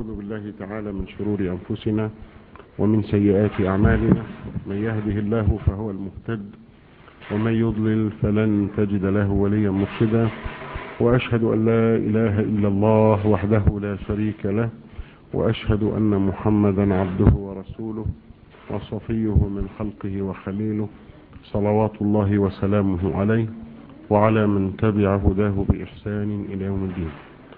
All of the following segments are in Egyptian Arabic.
ونعوذ بالله تعالى من شرور أنفسنا ومن سيئات أعمالنا من يهده الله فهو المهتد ومن يضلل فلن تجد له وليا مرشدا وأشهد أن لا إله إلا الله وحده لا شريك له وأشهد أن محمدا عبده ورسوله وصفيه من خلقه وخليله صلوات الله وسلامه عليه وعلى من تبع هداه بإحسان إلى يوم الدين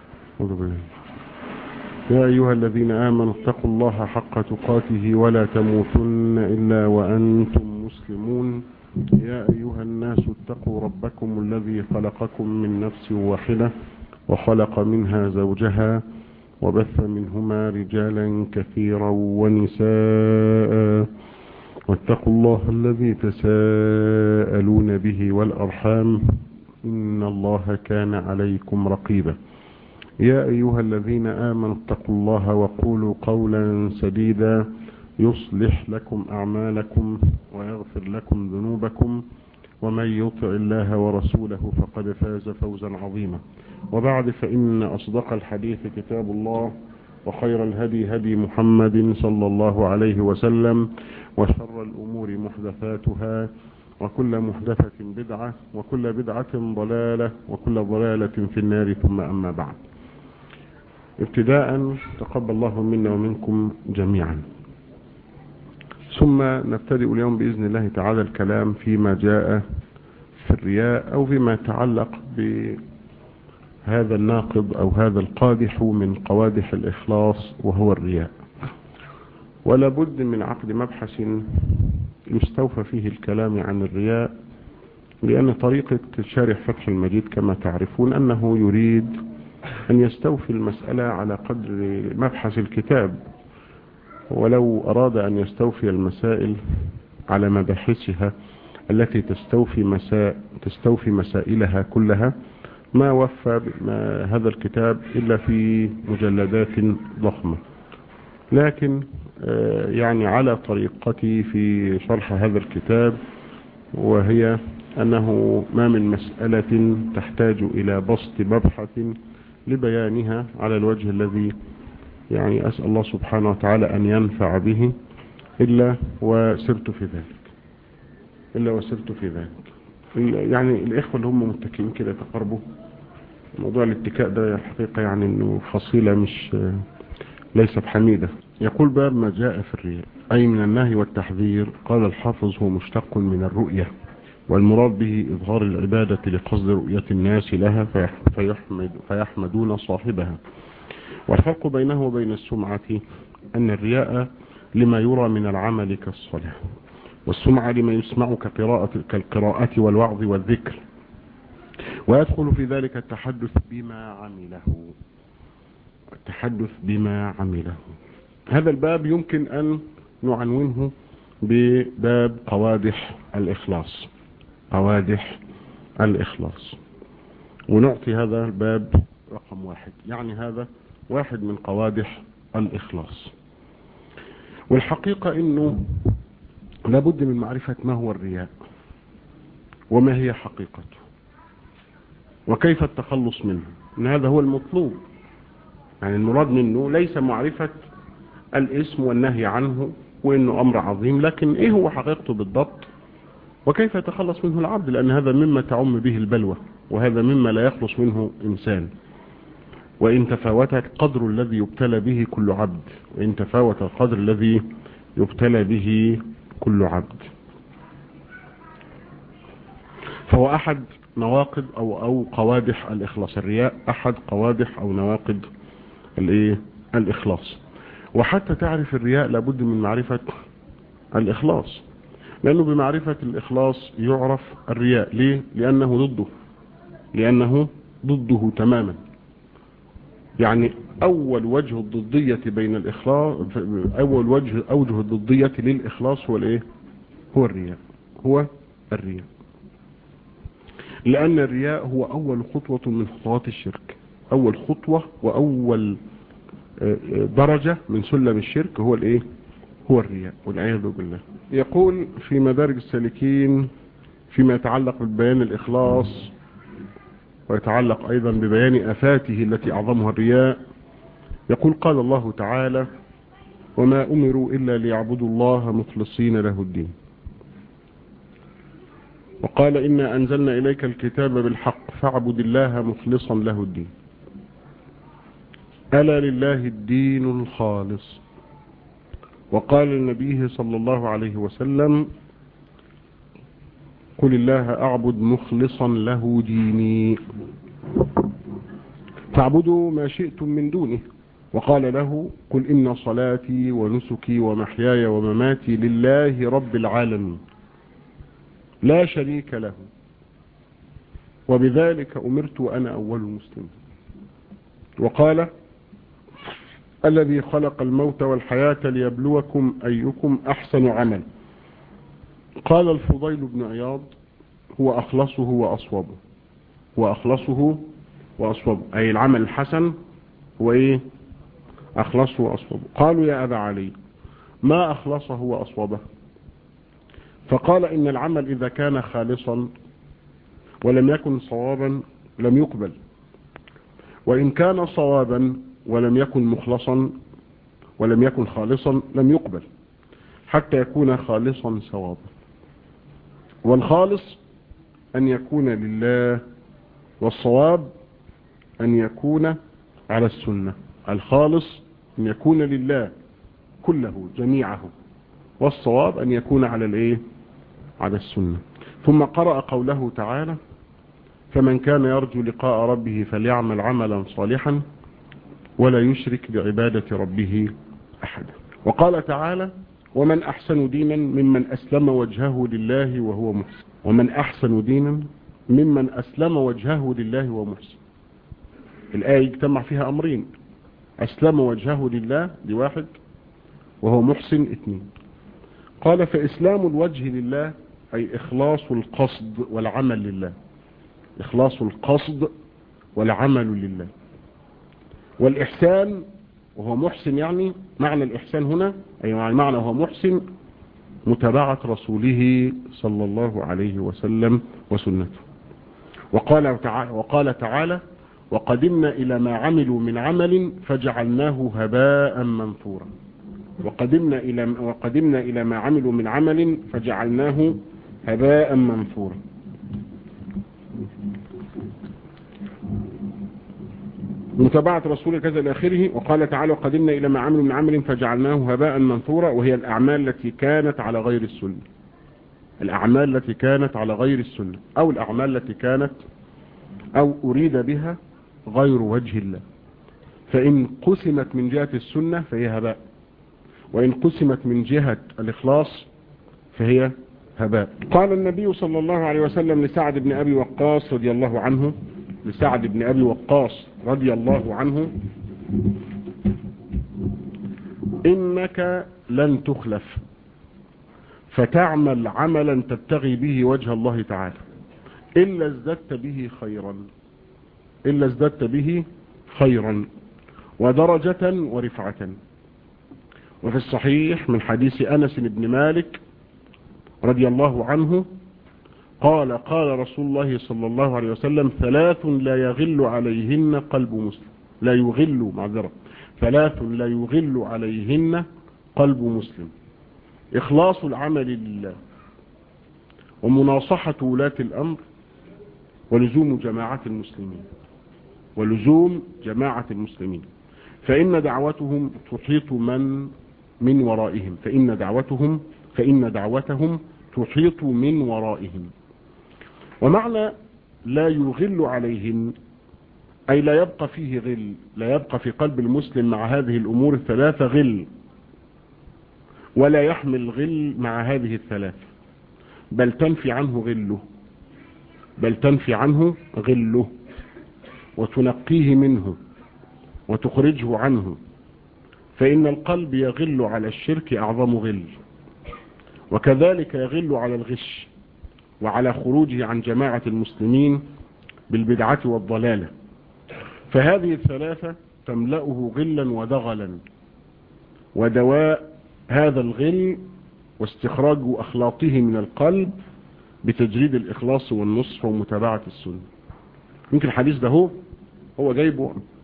يا أيها الذين آمنوا اتقوا الله حق تقاته ولا تموتن إلا وأنتم مسلمون يا أيها الناس اتقوا ربكم الذي خلقكم من نفس واحدة وخلق منها زوجها وبث منهما رجالا كثيرا ونساء واتقوا الله الذي تساءلون به والأرحام إن الله كان عليكم رقيبا يا أيها الذين آمنوا اتقوا الله وقولوا قولا سديدا يصلح لكم أعمالكم ويغفر لكم ذنوبكم ومن يطع الله ورسوله فقد فاز فوزا عظيما وبعد فإن أصدق الحديث كتاب الله وخير الهدي هدي محمد صلى الله عليه وسلم وشر الأمور محدثاتها وكل محدثة بدعة وكل بدعة ضلالة وكل ضلالة في النار ثم أما بعد ابتداء تقبل الله منا ومنكم جميعا ثم نبتدئ اليوم بإذن الله تعالى الكلام فيما جاء في الرياء أو فيما يتعلق بهذا الناقض أو هذا القادح من قوادح الإخلاص وهو الرياء ولا بد من عقد مبحث يستوفى فيه الكلام عن الرياء لأن طريقة شارح فتح المجيد كما تعرفون أنه يريد أن يستوفي المسألة على قدر مبحث الكتاب ولو أراد أن يستوفي المسائل على مباحثها التي تستوفي, مساء تستوفي مسائلها كلها ما وفى ما هذا الكتاب إلا في مجلدات ضخمة لكن يعني على طريقتي في شرح هذا الكتاب وهي أنه ما من مسألة تحتاج إلى بسط مبحث لبيانها على الوجه الذي يعني أسأل الله سبحانه وتعالى أن ينفع به إلا وسرت في ذلك إلا وسرت في ذلك يعني الإخوة اللي هم متكئين كده تقربوا موضوع الاتكاء ده الحقيقة يعني أنه فصيلة مش ليست حميدة يقول باب ما جاء في الرياء أي من النهي والتحذير قال الحافظ هو مشتق من الرؤية والمراد به إظهار العبادة لقصد رؤية الناس لها فيحمد فيحمدون صاحبها والفرق بينه وبين السمعة أن الرياء لما يرى من العمل كالصلاة والسمعة لما يسمع كقراءة كالقراءة والوعظ والذكر ويدخل في ذلك التحدث بما عمله التحدث بما عمله هذا الباب يمكن أن نعنونه بباب قوادح الإخلاص قوادح الإخلاص ونعطي هذا الباب رقم واحد يعني هذا واحد من قوادح الإخلاص والحقيقة أنه لابد من معرفة ما هو الرياء وما هي حقيقته وكيف التخلص منه إن هذا هو المطلوب يعني المراد منه ليس معرفة الاسم والنهي عنه وإنه أمر عظيم لكن إيه هو حقيقته بالضبط وكيف يتخلص منه العبد لأن هذا مما تعم به البلوى وهذا مما لا يخلص منه إنسان وإن تفاوت القدر الذي يبتلى به كل عبد وإن تفاوت القدر الذي يبتلى به كل عبد فهو أحد نواقض أو, أو قوادح الإخلاص الرياء أحد قوادح أو نواقض الإيه الإخلاص وحتى تعرف الرياء لابد من معرفة الإخلاص لأنه بمعرفة الإخلاص يعرف الرياء ليه؟ لأنه ضده لأنه ضده تماما يعني أول وجه الضدية بين الإخلاص أول وجه أوجه الضدية للإخلاص هو الإيه؟ هو الرياء هو الرياء لأن الرياء هو أول خطوة من خطوات الشرك أول خطوة وأول درجة من سلم الشرك هو الإيه؟ هو الرياء والعياذ بالله يقول في مدارج السالكين فيما يتعلق ببيان الإخلاص ويتعلق أيضا ببيان أفاته التي أعظمها الرياء يقول قال الله تعالى وما أمروا إلا ليعبدوا الله مخلصين له الدين وقال إنا أنزلنا إليك الكتاب بالحق فاعبد الله مخلصا له الدين ألا لله الدين الخالص وقال النبي صلى الله عليه وسلم قل الله أعبد مخلصا له ديني فاعبدوا ما شئتم من دونه وقال له قل إن صلاتي ونسكي ومحياي ومماتي لله رب العالمين لا شريك له وبذلك أمرت وأنا أول المسلمين وقال الذي خلق الموت والحياة ليبلوكم أيكم أحسن عمل قال الفضيل بن عياض هو أخلصه وأصوبه وأخلصه وأصوبه أي العمل الحسن هو إيه أخلصه وأصوبه قالوا يا أبا علي ما أخلصه وأصوبه فقال إن العمل إذا كان خالصا ولم يكن صوابا لم يقبل وإن كان صوابا ولم يكن مخلصا ولم يكن خالصا لم يقبل حتى يكون خالصا صوابا والخالص أن يكون لله والصواب أن يكون على السنة الخالص أن يكون لله كله جميعه والصواب أن يكون على الإيه على السنة ثم قرأ قوله تعالى فمن كان يرجو لقاء ربه فليعمل عملا صالحا ولا يشرك بعبادة ربه أحدا وقال تعالى ومن أحسن دينا ممن أسلم وجهه لله وهو محسن ومن أحسن دينا ممن أسلم وجهه لله وهو محسن الآية يجتمع فيها أمرين أسلم وجهه لله دي واحد وهو محسن اثنين قال فإسلام الوجه لله أي إخلاص القصد والعمل لله إخلاص القصد والعمل لله والإحسان وهو محسن يعني معنى الإحسان هنا أي يعني معنى هو محسن متابعة رسوله صلى الله عليه وسلم وسنته وقال تعالى, وقال تعالى وقدمنا إلى ما عملوا من عمل فجعلناه هباء منثورا وقدمنا إلى, وقدمنا إلى ما عملوا من عمل فجعلناه هباء منثورا متابعة رسول كذا لآخره وقال تعالى وقدمنا إلى ما عملوا من عمل فجعلناه هباء منثورا وهي الأعمال التي كانت على غير السنة الأعمال التي كانت على غير السنة أو الأعمال التي كانت أو أريد بها غير وجه الله فإن قسمت من جهة السنة فهي هباء وإن قسمت من جهة الإخلاص فهي هباء قال النبي صلى الله عليه وسلم لسعد بن أبي وقاص رضي الله عنه لسعد بن أبي وقاص رضي الله عنه إنك لن تخلف فتعمل عملا تبتغي به وجه الله تعالى إلا ازددت به خيرا إلا ازددت به خيرا ودرجة ورفعة وفي الصحيح من حديث أنس بن مالك رضي الله عنه قال قال رسول الله صلى الله عليه وسلم ثلاث لا يغل عليهن قلب مسلم لا يغل معذرة ثلاث لا يغل عليهن قلب مسلم إخلاص العمل لله ومناصحة ولاة الأمر ولزوم جماعة المسلمين ولزوم جماعة المسلمين فإن دعوتهم تحيط من من ورائهم فإن دعوتهم فإن دعوتهم تحيط من ورائهم ومعنى لا يغل عليهم أي لا يبقى فيه غل لا يبقى في قلب المسلم مع هذه الأمور الثلاثة غل ولا يحمل غل مع هذه الثلاثة بل تنفي عنه غله بل تنفي عنه غله وتنقيه منه وتخرجه عنه فإن القلب يغل على الشرك أعظم غل وكذلك يغل على الغش وعلى خروجه عن جماعة المسلمين بالبدعة والضلالة فهذه الثلاثة تملأه غلا ودغلا ودواء هذا الغل واستخراج أخلاطه من القلب بتجريد الإخلاص والنصف ومتابعة السنة يمكن الحديث ده هو هو جايبه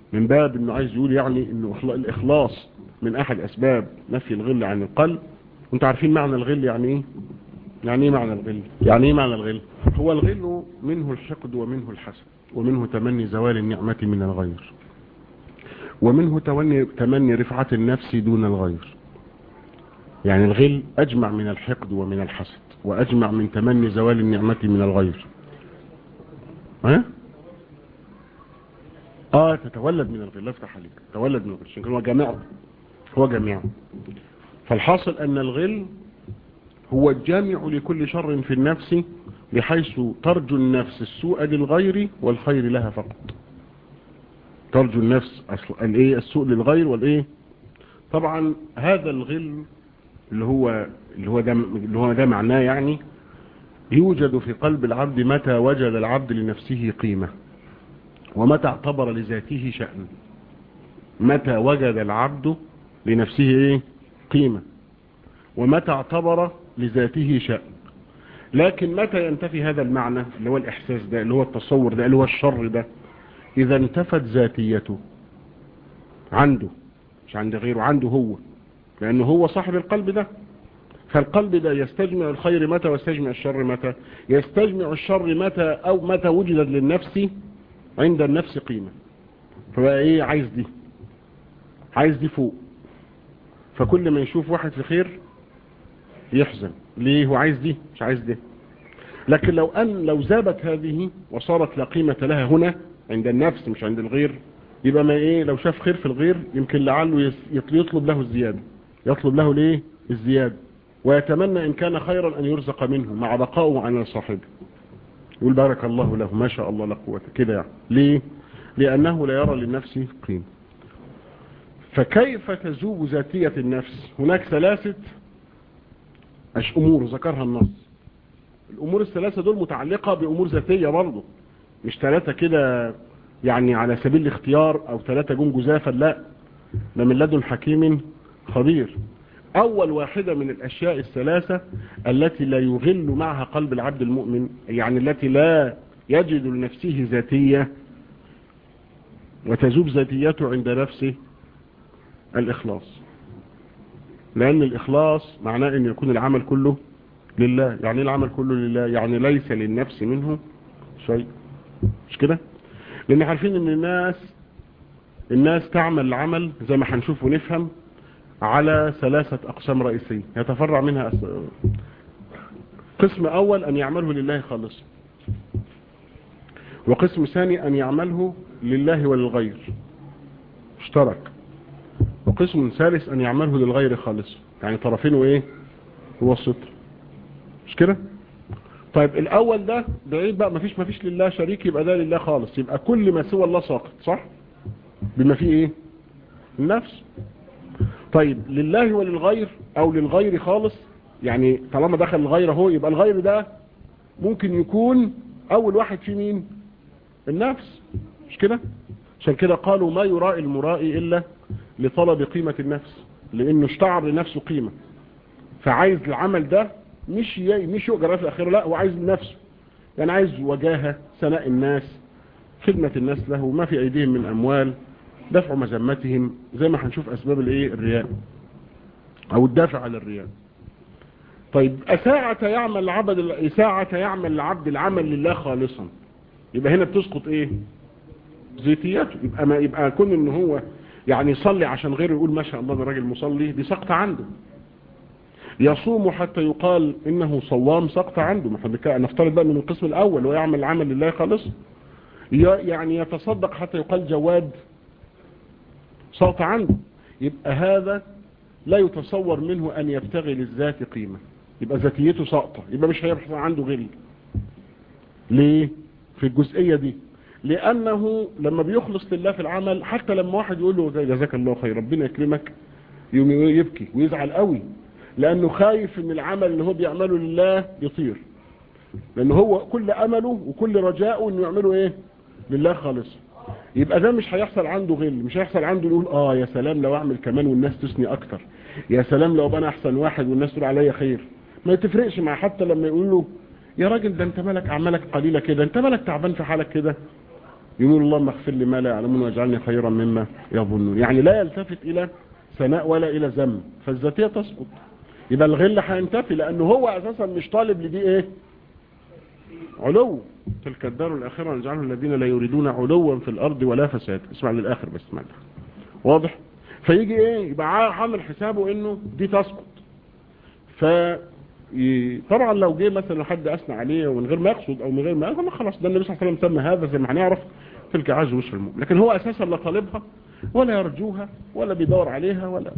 من باب انه عايز يقول يعني انه الاخلاص من احد اسباب نفي الغل عن القلب وانتوا عارفين معنى الغل يعني ايه يعني ايه معنى الغل يعني ايه معنى الغل هو الغل منه الحقد ومنه الحسد ومنه تمني زوال النعمة من الغير ومنه تمني, تمني رفعة النفس دون الغير يعني الغل اجمع من الحقد ومن الحسد واجمع من تمني زوال النعمة من الغير ها اه تتولد من الغل افتح عليك تتولد من الغل عشان هو جميع هو جميع فالحاصل ان الغل هو الجامع لكل شر في النفس بحيث ترجو النفس السوء للغير والخير لها فقط ترجو النفس الايه السوء للغير والايه طبعا هذا الغل اللي هو اللي هو ده اللي هو ده معناه يعني يوجد في قلب العبد متى وجد العبد لنفسه قيمة ومتى اعتبر لذاته شأن متى وجد العبد لنفسه ايه قيمة ومتى اعتبر لذاته شأن لكن متى ينتفي هذا المعنى اللي هو الإحساس ده اللي هو التصور ده اللي هو الشر ده إذا انتفت ذاتيته عنده مش عند غيره عنده هو لأنه هو صاحب القلب ده فالقلب ده يستجمع الخير متى ويستجمع الشر متى يستجمع الشر متى أو متى وجدت للنفس عند النفس قيمة فبقى ايه عايز دي عايز دي فوق فكل ما يشوف واحد في خير يحزن ليه هو عايز دي مش عايز دي لكن لو أن لو زابت هذه وصارت لا قيمة لها هنا عند النفس مش عند الغير يبقى ما ايه لو شاف خير في الغير يمكن لعله يطلب له الزيادة يطلب له ليه الزيادة ويتمنى إن كان خيرا أن يرزق منه مع بقائه عن صاحبه يقول بارك الله له ما شاء الله لا قوة كده يعني ليه لأنه لا يرى للنفس قيمة فكيف تذوب ذاتية النفس هناك ثلاثة أمور ذكرها النص الأمور الثلاثة دول متعلقة بأمور ذاتية برضه مش ثلاثة كده يعني على سبيل الاختيار أو ثلاثة جم جزافا لا ده من لدن حكيم خبير أول واحدة من الأشياء الثلاثة التي لا يغل معها قلب العبد المؤمن يعني التي لا يجد لنفسه ذاتية وتذوب ذاتيته عند نفسه الإخلاص لأن الإخلاص معناه أن يكون العمل كله لله يعني العمل كله لله يعني ليس للنفس منه شيء مش كده لأن عارفين أن الناس الناس تعمل العمل زي ما هنشوف ونفهم على ثلاثة أقسام رئيسية يتفرع منها أس... قسم أول أن يعمله لله خالص وقسم ثاني أن يعمله لله وللغير اشترك وقسم ثالث أن يعمله للغير خالص يعني طرفينه إيه هو الستر مش كده طيب الأول ده بعيد بقى مفيش مفيش لله شريك يبقى ده لله خالص يبقى كل ما سوى الله ساقط صح بما فيه إيه النفس طيب لله وللغير او للغير خالص يعني طالما دخل الغير اهو يبقى الغير ده ممكن يكون اول واحد في مين النفس مش كده عشان كده قالوا ما يرائي المرائي الا لطلب قيمة النفس لانه اشتعر لنفسه قيمة فعايز العمل ده مش ي... مش يؤجر في الاخير لا هو عايز لنفسه يعني عايز وجاهة سناء الناس خدمة الناس له ما في ايديهم من اموال دفع مذمتهم زي ما هنشوف اسباب الايه الرياء او الدافع على الرياء طيب اساعة يعمل العبد ساعة يعمل العبد العمل لله خالصا يبقى هنا بتسقط ايه زيتياته يبقى ما يبقى كون ان هو يعني يصلي عشان غيره يقول ما شاء الله ده راجل مصلي دي سقط عنده يصوم حتى يقال انه صوام سقط عنده ما احنا نفترض بقى من القسم الاول ويعمل العمل لله خالصا يعني يتصدق حتى يقال جواد سقط عنده يبقى هذا لا يتصور منه أن يبتغي للذات قيمة يبقى ذاتيته ساقطة يبقى مش هيبحث عنده غل ليه في الجزئية دي لأنه لما بيخلص لله في العمل حتى لما واحد يقول له جزاك الله خير ربنا يكرمك يوم يبكي ويزعل قوي لأنه خايف ان العمل اللي هو بيعمله لله يطير لأنه هو كل أمله وكل رجاءه انه يعمله ايه لله خالص يبقى ده مش هيحصل عنده غل مش هيحصل عنده يقول اه يا سلام لو اعمل كمان والناس تثني اكتر يا سلام لو انا احسن واحد والناس تقول عليا خير ما تفرقش مع حتى لما يقول له يا راجل ده انت مالك اعمالك قليلة كده انت مالك تعبان في حالك كده يقول اللهم اغفر لي ما لا يعلمون واجعلني خيرا مما يظنون يعني لا يلتفت الى ثناء ولا الى ذم فالذاتيه تسقط يبقى الغل هينتفي لانه هو اساسا مش طالب لدي ايه علو تلك الدار الاخره نجعله الذين لا يريدون علوا في الارض ولا فساد اسمع للاخر بس اسمع للآخر. واضح فيجي ايه يبقى عامل حسابه انه دي تسقط ف طبعا لو جه مثلا حد اثنى عليه ومن غير ما يقصد او من غير ما يقصد خلاص ده النبي صلى الله عليه وسلم سمى هذا زي ما هنعرف تلك عز وسر المؤمن لكن هو اساسا لا طالبها ولا يرجوها ولا بيدور عليها ولا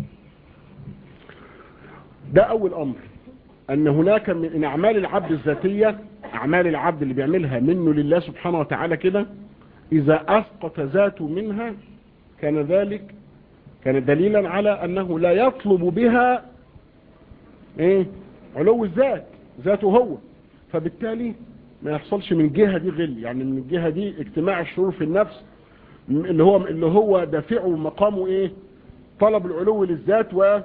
ده اول امر ان هناك من اعمال العبد الذاتية اعمال العبد اللي بيعملها منه لله سبحانه وتعالى كده اذا اسقط ذاته منها كان ذلك كان دليلا على انه لا يطلب بها ايه علو الذات ذاته هو فبالتالي ما يحصلش من جهة دي غل يعني من الجهة دي اجتماع الشرور في النفس اللي هو اللي هو دافعه ومقامه ايه طلب العلو للذات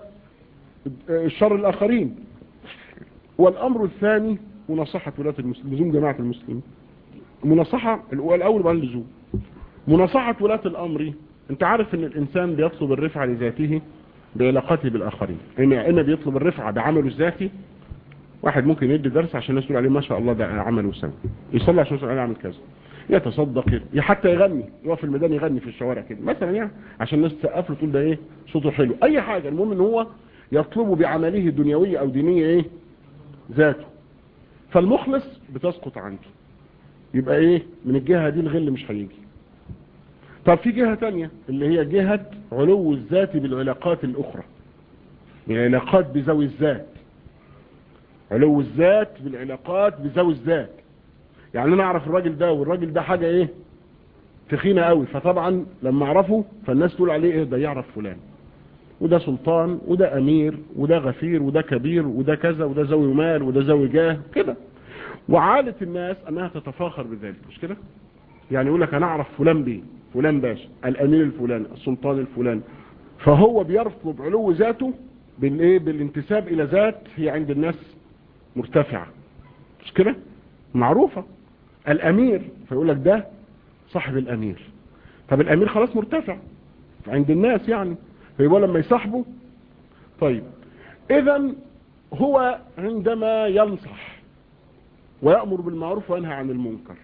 والشر الاخرين والامر الثاني مناصحة ولاة المسلمين لزوم جماعة المسلمين مناصحة الاول بقى اللزوم مناصحة ولاة الامر انت عارف ان الانسان بيطلب الرفعة لذاته بعلاقاته بالاخرين اما اما بيطلب الرفعة بعمله الذاتي واحد ممكن يدي درس عشان الناس تقول عليه ما شاء الله ده عمل وسوي يصلي عشان يقول عليه عمل كذا يتصدق يا حتى يغني يقف في الميدان يغني في الشوارع كده مثلا يعني عشان الناس تسقف له تقول ده ايه صوته حلو اي حاجه المهم ان هو يطلب بعمله الدنيويه او دينيه ايه ذاته فالمخلص بتسقط عنده يبقى ايه من الجهه دي الغل مش هيجي طب في جهه تانية اللي هي جهه علو الذات بالعلاقات الاخرى بالعلاقات بذوي الذات علو الذات بالعلاقات بذوي الذات يعني انا اعرف الراجل ده والراجل ده حاجة ايه تخينة قوي فطبعا لما اعرفه فالناس تقول عليه ايه ده يعرف فلان وده سلطان وده امير وده غفير وده كبير وده كذا وده ذوي مال وده ذوي جاه كده وعادة الناس انها تتفاخر بذلك مش كده يعني يقول لك انا اعرف فلان بيه فلان باشا الامير الفلاني السلطان الفلاني فهو بيرفض علو ذاته بالايه بالانتساب الى ذات هي عند الناس مرتفعة مش كده معروفة الامير فيقول لك ده صاحب الامير طب الامير خلاص مرتفع عند الناس يعني فيبقى لما يصاحبه طيب اذا هو عندما ينصح ويأمر بالمعروف وينهى عن المنكر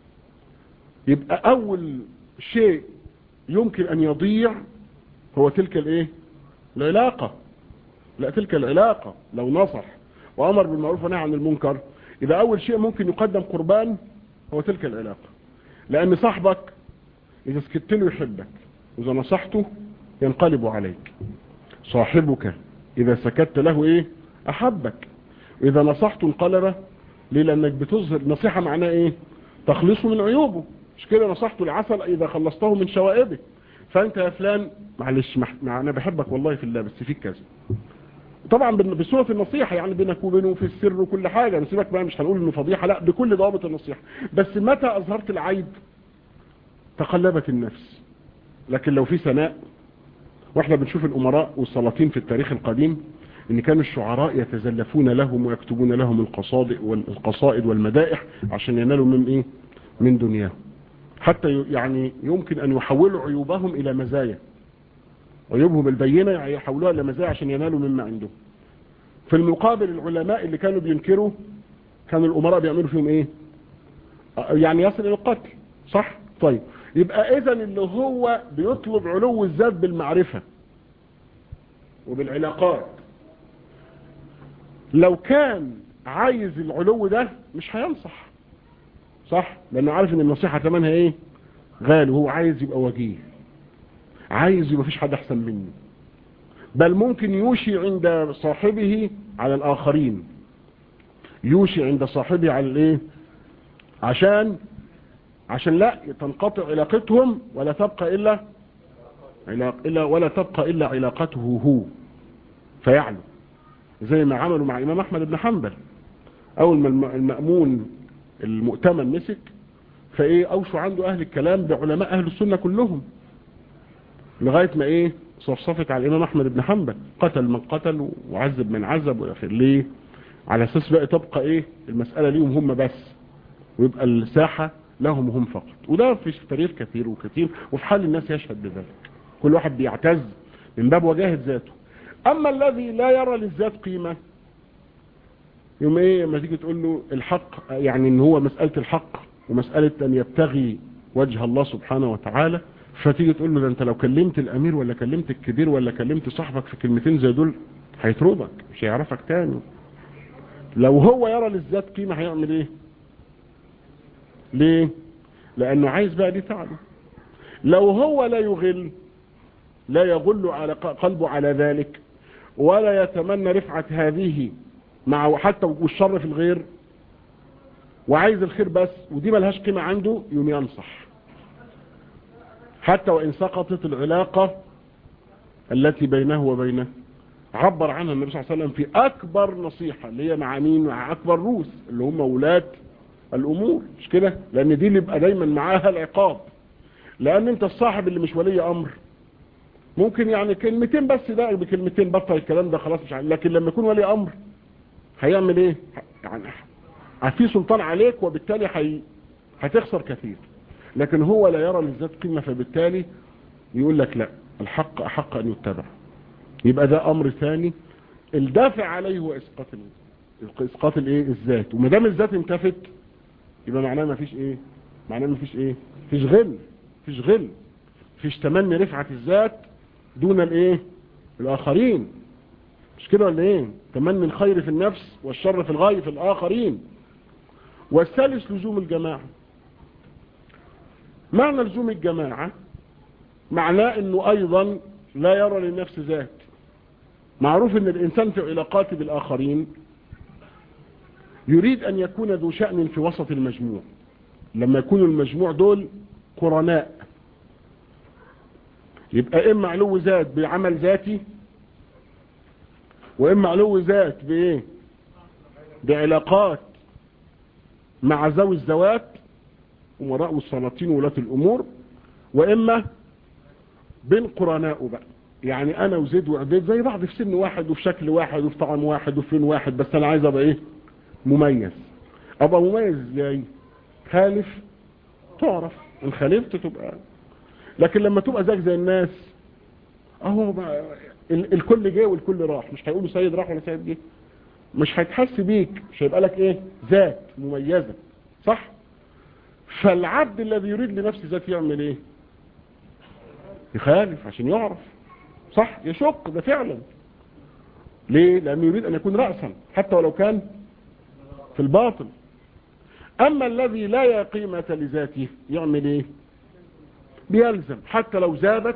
يبقى اول شيء يمكن ان يضيع هو تلك الايه العلاقة لا تلك العلاقة لو نصح وامر بالمعروف ونهى عن المنكر اذا اول شيء ممكن يقدم قربان هو تلك العلاقة لان صاحبك اذا سكت له يحبك واذا نصحته ينقلب عليك صاحبك اذا سكت له ايه احبك واذا نصحته انقلب ليه لانك بتظهر نصيحة معناه ايه تخلصه من عيوبه مش كده نصحته العسل اذا خلصته من شوائبه فانت يا فلان معلش مع انا بحبك والله في الله بس فيك كذا طبعا بصورة النصيحة يعني بينك وبينه في السر وكل حاجة نسيبك بقى مش هنقول انه فضيحة لا بكل ضوابط النصيحة بس متى اظهرت العيب تقلبت النفس لكن لو في ثناء واحنا بنشوف الامراء والسلاطين في التاريخ القديم ان كانوا الشعراء يتزلفون لهم ويكتبون لهم القصائد والقصائد والمدائح عشان ينالوا من ايه من دنياهم حتى يعني يمكن ان يحولوا عيوبهم الى مزايا عيوبهم البينة يحولوها الى مزايا عشان ينالوا مما عندهم في المقابل العلماء اللي كانوا بينكروا كانوا الامراء بيعملوا فيهم ايه يعني يصل الى القتل صح طيب يبقى اذا اللي هو بيطلب علو الذات بالمعرفة وبالعلاقات لو كان عايز العلو ده مش هينصح صح لانه عارف ان النصيحة ثمنها ايه غالي وهو عايز يبقى وجيه عايز يبقى فيش حد احسن منه بل ممكن يوشي عند صاحبه على الاخرين يوشي عند صاحبه على الايه عشان عشان لا تنقطع علاقتهم ولا تبقى الا علاق الا ولا تبقى الا علاقته هو فيعلو زي ما عملوا مع امام احمد بن حنبل اول ما المأمون المؤتمن مسك فايه اوشوا عنده اهل الكلام بعلماء اهل السنة كلهم لغاية ما ايه صفصفت على الامام احمد بن حنبل قتل من قتل وعذب من عذب والاخر ليه على اساس بقى تبقى ايه المسألة ليهم هم بس ويبقى الساحة لهم هم فقط وده في تاريخ كثير وكثير وفي حال الناس يشهد بذلك كل واحد بيعتز من باب وجاهة ذاته اما الذي لا يرى للذات قيمة يوم ايه لما تيجي تقول له الحق يعني ان هو مسألة الحق ومسألة ان يبتغي وجه الله سبحانه وتعالى فتيجي تقول له ده انت لو كلمت الامير ولا كلمت الكبير ولا كلمت صاحبك في كلمتين زي دول هيطردك مش هيعرفك تاني لو هو يرى للذات قيمة هيعمل ايه ليه لانه عايز بقى دي تعله لو هو لا يغل لا يغل على قلبه على ذلك ولا يتمنى رفعة هذه مع حتى والشر في الغير وعايز الخير بس ودي ملهاش قيمة عنده يوم ينصح حتى وإن سقطت العلاقة التي بينه وبينه عبر عنها النبي صلى الله عليه وسلم في أكبر نصيحة اللي هي مع مين مع أكبر روس اللي هم ولاة الأمور مش كده لأن دي اللي يبقى دايما معاها العقاب لأن أنت الصاحب اللي مش ولي أمر ممكن يعني كلمتين بس ده بكلمتين بطل الكلام ده خلاص مش عارف لكن لما يكون ولي أمر هيعمل ايه يعني في سلطان عليك وبالتالي حي... هتخسر كثير لكن هو لا يرى للذات قيمة فبالتالي يقول لك لا الحق أحق أن يتبع يبقى ده أمر ثاني الدافع عليه هو إسقاط إسقاط الإيه الذات وما دام الذات انتفت يبقى معناه ما فيش إيه معناه ما فيش إيه فيش غل فيش غل فيش تمني رفعة الذات دون الإيه الآخرين مش كده ولا إيه تمني الخير في النفس والشر في الغاية في الآخرين والثالث لزوم الجماعة معنى لزوم الجماعة معناه انه ايضا لا يرى للنفس ذات معروف ان الانسان في علاقاته بالاخرين يريد ان يكون ذو شأن في وسط المجموع لما يكون المجموع دول قرناء يبقى اما علو ذات بعمل ذاتي واما علو ذات بايه بعلاقات مع ذوي الذوات امراء والسلاطين وولاة الامور واما بين قرناء بقى يعني انا وزيد وعبيد زي بعض في سن واحد وفي شكل واحد وفي طعم واحد وفي لون واحد بس انا عايز ابقى ايه مميز ابقى مميز ازاي خالف تعرف ان خالفت تبقى لكن لما تبقى زيك زي الناس اهو بقى الكل جه والكل راح مش هيقولوا سيد راح ولا سيد جه مش هيتحس بيك مش هيبقى لك ايه ذات مميزة صح فالعبد الذي يريد لنفسه ذات يعمل ايه يخالف عشان يعرف صح يشق ده فعلا ليه لانه يريد ان يكون رأسا حتى ولو كان في الباطل اما الذي لا قيمة لذاته يعمل ايه بيلزم حتى لو زادت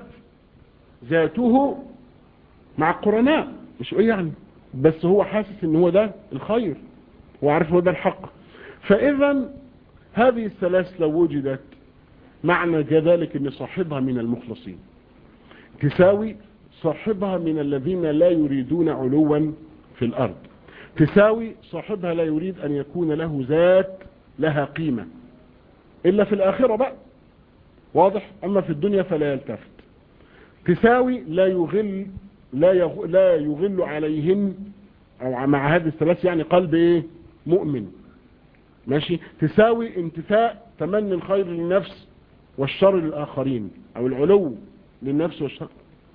ذاته مع القرناء مش ايه يعني بس هو حاسس ان هو ده الخير وعارف هو ده الحق فاذا هذه الثلاث لو وجدت معنى ذلك ان صاحبها من المخلصين تساوي صاحبها من الذين لا يريدون علوا في الارض تساوي صاحبها لا يريد ان يكون له ذات لها قيمة الا في الاخرة بقى واضح اما في الدنيا فلا يلتفت تساوي لا يغل لا يغ... لا يغل عليهن او مع هذه الثلاث يعني قلب ايه مؤمن ماشي تساوي انتفاء تمني الخير للنفس والشر للاخرين او العلو للنفس والشر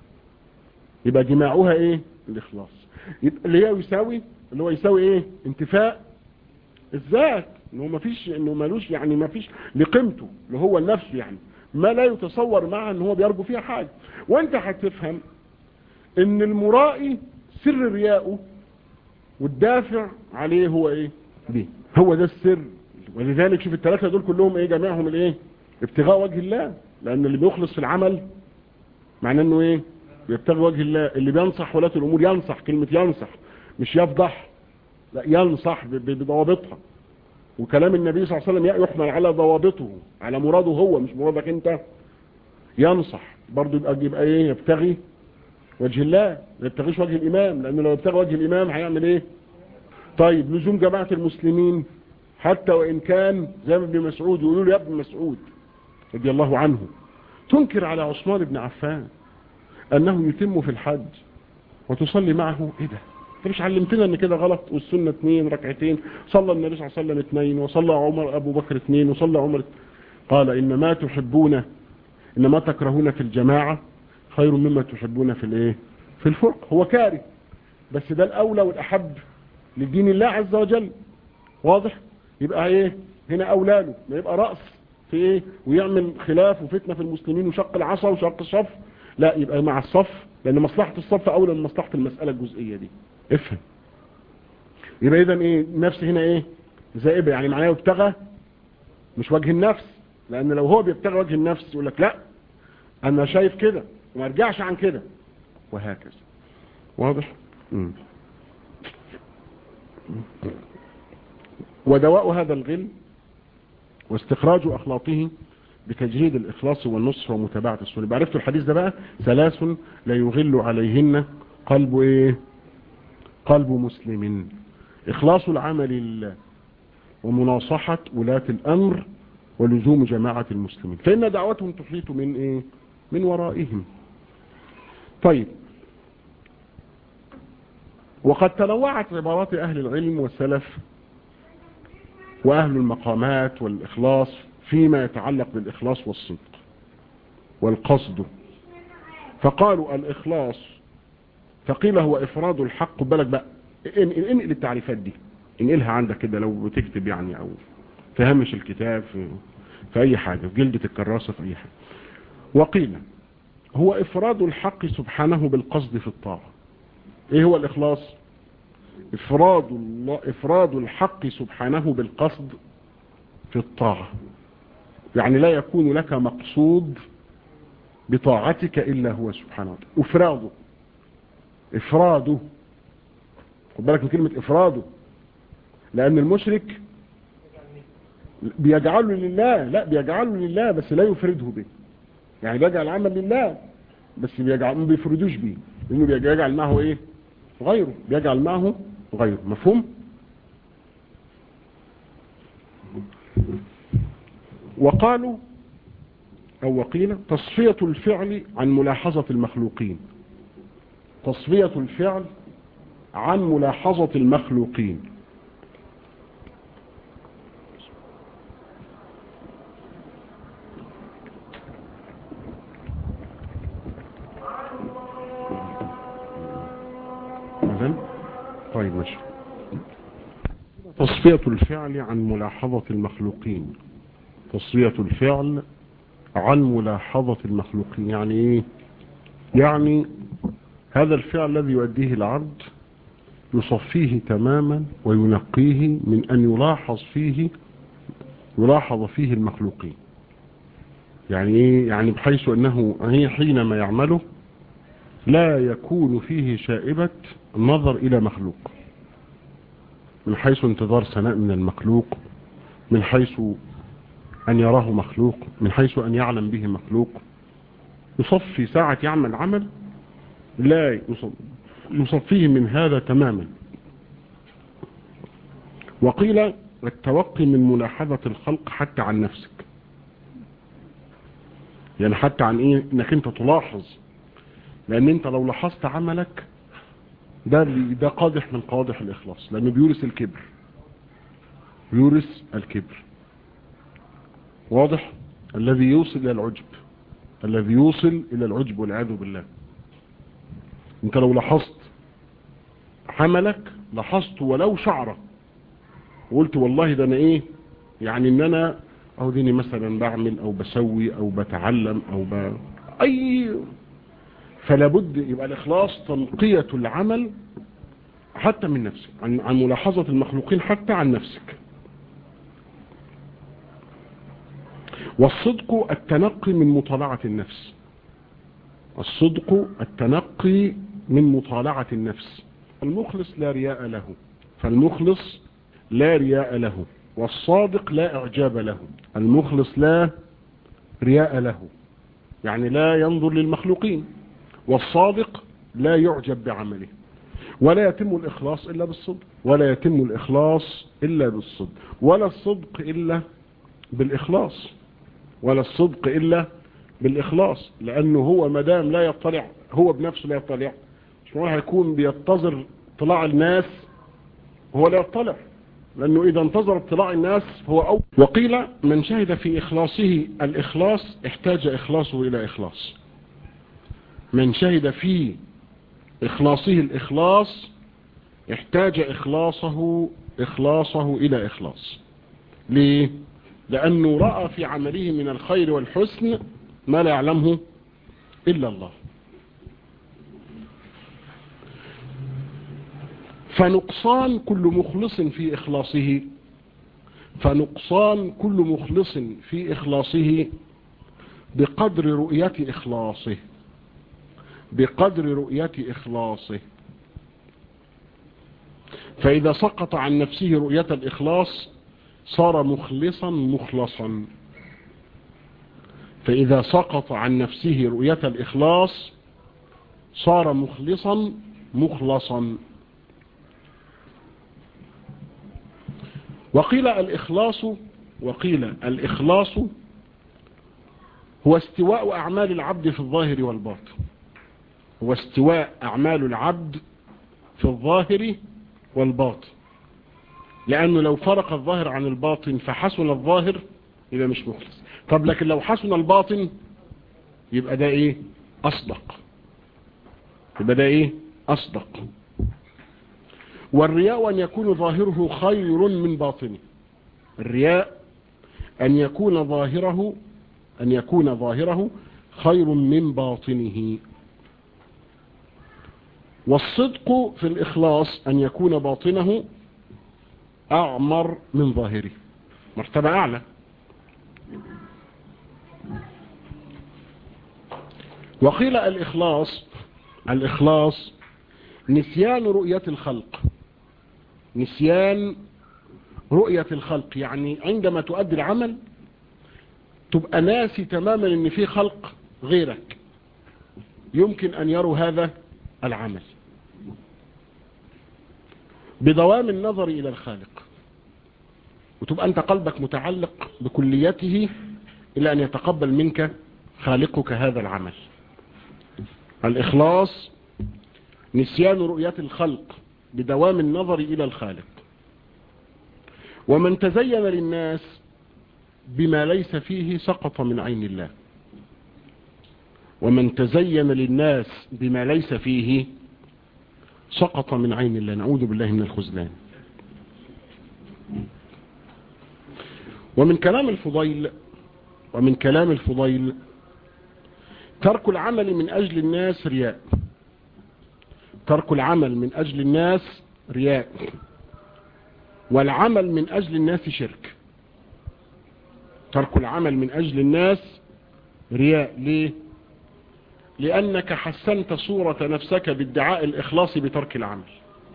يبقى جماعها ايه الاخلاص يبقى اللي هي يساوي اللي هو يساوي ايه انتفاء الذات انه ما فيش انه مالوش يعني ما فيش لقيمته اللي هو النفس يعني ما لا يتصور معها ان هو بيرجو فيها حاجة وانت هتفهم ان المرائي سر رياءه والدافع عليه هو ايه دي هو ده السر ولذلك شوف الثلاثة دول كلهم ايه جميعهم الايه ابتغاء وجه الله لان اللي بيخلص في العمل معناه انه ايه بيبتغي وجه الله اللي بينصح ولاة الامور ينصح كلمة ينصح مش يفضح لا ينصح بضوابطها وكلام النبي صلى الله عليه وسلم يحمل على ضوابطه على مراده هو مش مرادك انت ينصح برضه يبقى يبقى ايه يبتغي وجه الله ما يبتغيش وجه الامام لانه لو يبتغي وجه الامام هيعمل ايه طيب لزوم جماعة المسلمين حتى وان كان زي ما ابن مسعود يقولوا له يا ابن مسعود رضي الله عنه تنكر على عثمان بن عفان انه يتم في الحج وتصلي معه ايه ده انت مش علمتنا ان كده غلط والسنة اثنين ركعتين صلى النبي صلى الله عليه وسلم اثنين وصلى عمر ابو بكر اثنين وصلى عمر قال إن ما تحبون إن ما تكرهون في الجماعة خير مما تحبون في الايه في الفرق هو كاره بس ده الأولى والأحب لدين الله عز وجل واضح يبقى ايه هنا أولاده ما يبقى رأس في ايه ويعمل خلاف وفتنة في المسلمين وشق العصا وشق الصف لا يبقى مع الصف لأن مصلحة الصف أولى من مصلحة المسألة الجزئية دي افهم يبقى إذا ايه نفس هنا ايه زائبة يعني معناه يبتغى مش وجه النفس لأن لو هو بيبتغى وجه النفس يقول لك لا أنا شايف كده وما ارجعش عن كده وهكذا واضح مم. ودواء هذا الغل واستخراج أخلاقه بتجريد الإخلاص والنصر ومتابعة السنة بعرفتوا الحديث ده بقى ثلاث لا يغل عليهن قلب إيه قلب مسلم إخلاص العمل لله ومناصحة ولاة الأمر ولزوم جماعة المسلمين فإن دعوتهم تحيط من إيه من ورائهم طيب وقد تنوعت عبارات أهل العلم والسلف وأهل المقامات والإخلاص فيما يتعلق بالإخلاص والصدق والقصد فقالوا الإخلاص فقيل هو إفراد الحق بالك بقى انقل التعريفات دي انقلها عندك كده لو بتكتب يعني أو تهمش الكتاب في, في أي حاجة في جلدة الكراسة في أي حاجة وقيل هو إفراد الحق سبحانه بالقصد في الطاعة إيه هو الإخلاص إفراد, الله إفراد الحق سبحانه بالقصد في الطاعة يعني لا يكون لك مقصود بطاعتك إلا هو سبحانه وتعالى إفراده إفراده خد بالك من كلمة إفراده لأن المشرك بيجعله لله لا بيجعله لله بس لا يفرده به يعني بيجعل العمل لله بس بيجعل ما بيفردوش بيه لانه بيجعل معه ايه غيره بيجعل معه غيره مفهوم وقالوا او وقيل تصفية الفعل عن ملاحظة المخلوقين تصفية الفعل عن ملاحظة المخلوقين طيب ماشي تصفية الفعل عن ملاحظة المخلوقين تصفية الفعل عن ملاحظة المخلوقين يعني ايه يعني هذا الفعل الذي يؤديه العبد يصفيه تماما وينقيه من أن يلاحظ فيه يلاحظ فيه المخلوقين يعني ايه يعني بحيث أنه هي حينما يعمله لا يكون فيه شائبة النظر إلى مخلوق من حيث انتظار سناء من المخلوق من حيث أن يراه مخلوق من حيث أن يعلم به مخلوق يصفي ساعة يعمل عمل لا يصفيه من هذا تماما وقيل التوقي من ملاحظة الخلق حتى عن نفسك يعني حتى عن ايه انك انت تلاحظ لان انت لو لاحظت عملك ده ده قادح من قادح الاخلاص لانه بيورث الكبر بيورث الكبر واضح الذي يوصل الى العجب الذي يوصل الى العجب والعياذ بالله انت لو لاحظت عملك لاحظت ولو شعرة وقلت والله ده انا ايه يعني ان انا او ديني مثلا بعمل او بسوي او بتعلم او ب... اي فلابد يبقى الاخلاص تنقية العمل حتى من نفسك عن, عن ملاحظة المخلوقين حتى عن نفسك والصدق التنقي من مطالعة النفس الصدق التنقي من مطالعة النفس المخلص لا رياء له فالمخلص لا رياء له والصادق لا اعجاب له المخلص لا رياء له يعني لا ينظر للمخلوقين والصادق لا يعجب بعمله ولا يتم الإخلاص إلا بالصدق ولا يتم الإخلاص إلا بالصدق ولا الصدق إلا بالإخلاص ولا الصدق إلا بالإخلاص لأنه هو مدام لا يطلع هو بنفسه لا يطلع مش هو هيكون بينتظر طلاع الناس وهو لا يطلع لأنه إذا انتظر اطلاع الناس هو أول وقيل من شهد في إخلاصه الإخلاص احتاج إخلاصه إلى إخلاص من شهد في إخلاصه الإخلاص احتاج إخلاصه إخلاصه إلى إخلاص ليه؟ لأنه رأى في عمله من الخير والحسن ما لا يعلمه إلا الله فنقصان كل مخلص في إخلاصه فنقصان كل مخلص في إخلاصه بقدر رؤية إخلاصه بقدر رؤية إخلاصه فإذا سقط عن نفسه رؤية الإخلاص صار مخلصا مخلصا فإذا سقط عن نفسه رؤية الإخلاص صار مخلصا مخلصا وقيل الإخلاص وقيل الإخلاص هو استواء أعمال العبد في الظاهر والباطن هو استواء أعمال العبد في الظاهر والباطن لأنه لو فرق الظاهر عن الباطن فحسن الظاهر يبقى مش مخلص طب لكن لو حسن الباطن يبقى ده ايه أصدق يبقى ده ايه أصدق والرياء أن يكون ظاهره خير من باطنه الرياء أن يكون ظاهره أن يكون ظاهره خير من باطنه والصدق في الإخلاص أن يكون باطنه أعمر من ظاهره مرتبة أعلى وقيل الإخلاص الإخلاص نسيان رؤية الخلق نسيان رؤية الخلق يعني عندما تؤدي العمل تبقى ناسي تماما ان في خلق غيرك يمكن ان يروا هذا العمل بدوام النظر الى الخالق وتبقى انت قلبك متعلق بكليته الى ان يتقبل منك خالقك هذا العمل الاخلاص نسيان رؤية الخلق بدوام النظر إلى الخالق ومن تزين للناس بما ليس فيه سقط من عين الله ومن تزين للناس بما ليس فيه سقط من عين الله نعوذ بالله من الخزلان ومن كلام الفضيل ومن كلام الفضيل ترك العمل من أجل الناس رياء ترك العمل من أجل الناس رياء والعمل من أجل الناس شرك ترك العمل من أجل الناس رياء ليه لأنك حسنت صورة نفسك بادعاء الإخلاص بترك العمل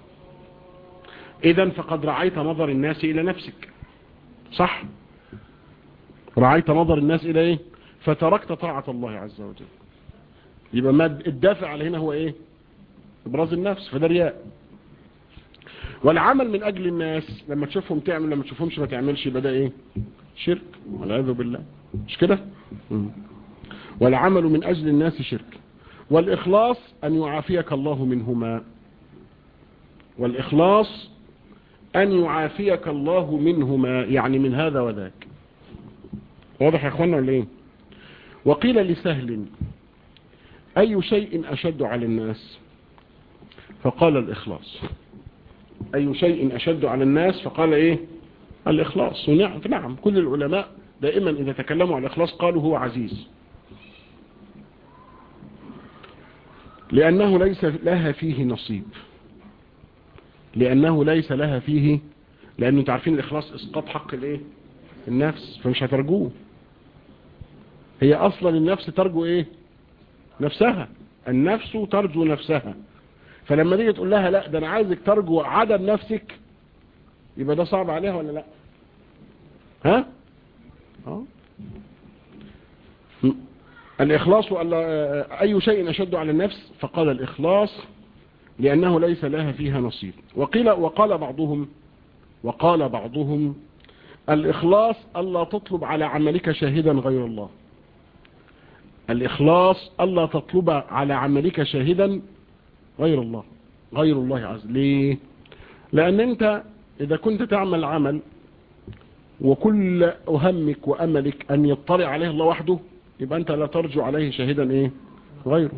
إذا فقد رعيت نظر الناس إلى نفسك صح رعيت نظر الناس إلى إيه فتركت طاعة الله عز وجل يبقى ما الدافع على هنا هو إيه ابراز النفس فده رياء والعمل من اجل الناس لما تشوفهم تعمل لما تشوفهمش ما تعملش يبقى ده ايه شرك والعياذ بالله مش كده والعمل من اجل الناس شرك والاخلاص ان يعافيك الله منهما والاخلاص ان يعافيك الله منهما يعني من هذا وذاك واضح يا اخوانا ولا ايه وقيل لسهل اي شيء اشد على الناس فقال الإخلاص أي شيء أشد على الناس فقال إيه الإخلاص ونعم نعم كل العلماء دائما إذا تكلموا عن الإخلاص قالوا هو عزيز لأنه ليس لها فيه نصيب لأنه ليس لها فيه لأنه تعرفين الإخلاص إسقاط حق الإيه النفس فمش هترجوه هي أصلا النفس ترجو إيه نفسها النفس ترجو نفسها فلما تيجي تقول لها لا ده انا عايزك ترجو عدم نفسك يبقى ده صعب عليها ولا لا ها اه الإخلاص أي شيء أشد على النفس فقال الإخلاص لأنه ليس لها فيها نصيب وقيل وقال بعضهم وقال بعضهم الإخلاص ألا تطلب على عملك شاهدا غير الله الإخلاص ألا تطلب على عملك شاهدا غير الله غير الله عز ليه لأن أنت إذا كنت تعمل عمل وكل همك وأملك أن يطلع عليه الله وحده يبقى أنت لا ترجو عليه شاهدا إيه غيره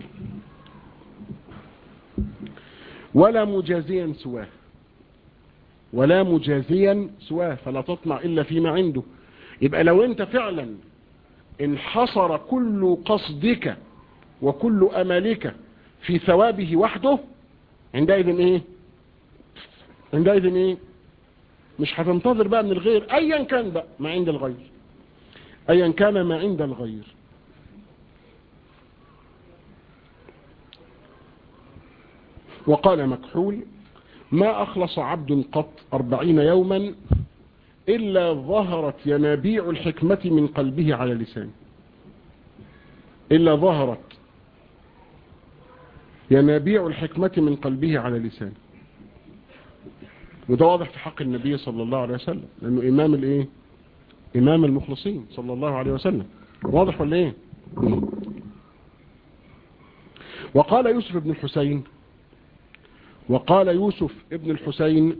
ولا مجازيا سواه ولا مجازيا سواه فلا تطمع إلا فيما عنده يبقى لو أنت فعلا انحصر كل قصدك وكل أملك في ثوابه وحده عندئذ إيه عندئذ إيه مش هتنتظر بقى من الغير أيا كان بقى ما عند الغير أيا كان ما عند الغير وقال مكحول ما أخلص عبد قط أربعين يوما إلا ظهرت ينابيع الحكمة من قلبه على لسانه إلا ظهرت ينابيع الحكمة من قلبه على لسانه وده واضح في حق النبي صلى الله عليه وسلم لأنه إمام الإيه إمام المخلصين صلى الله عليه وسلم واضح ولا إيه وقال يوسف بن الحسين وقال يوسف ابن الحسين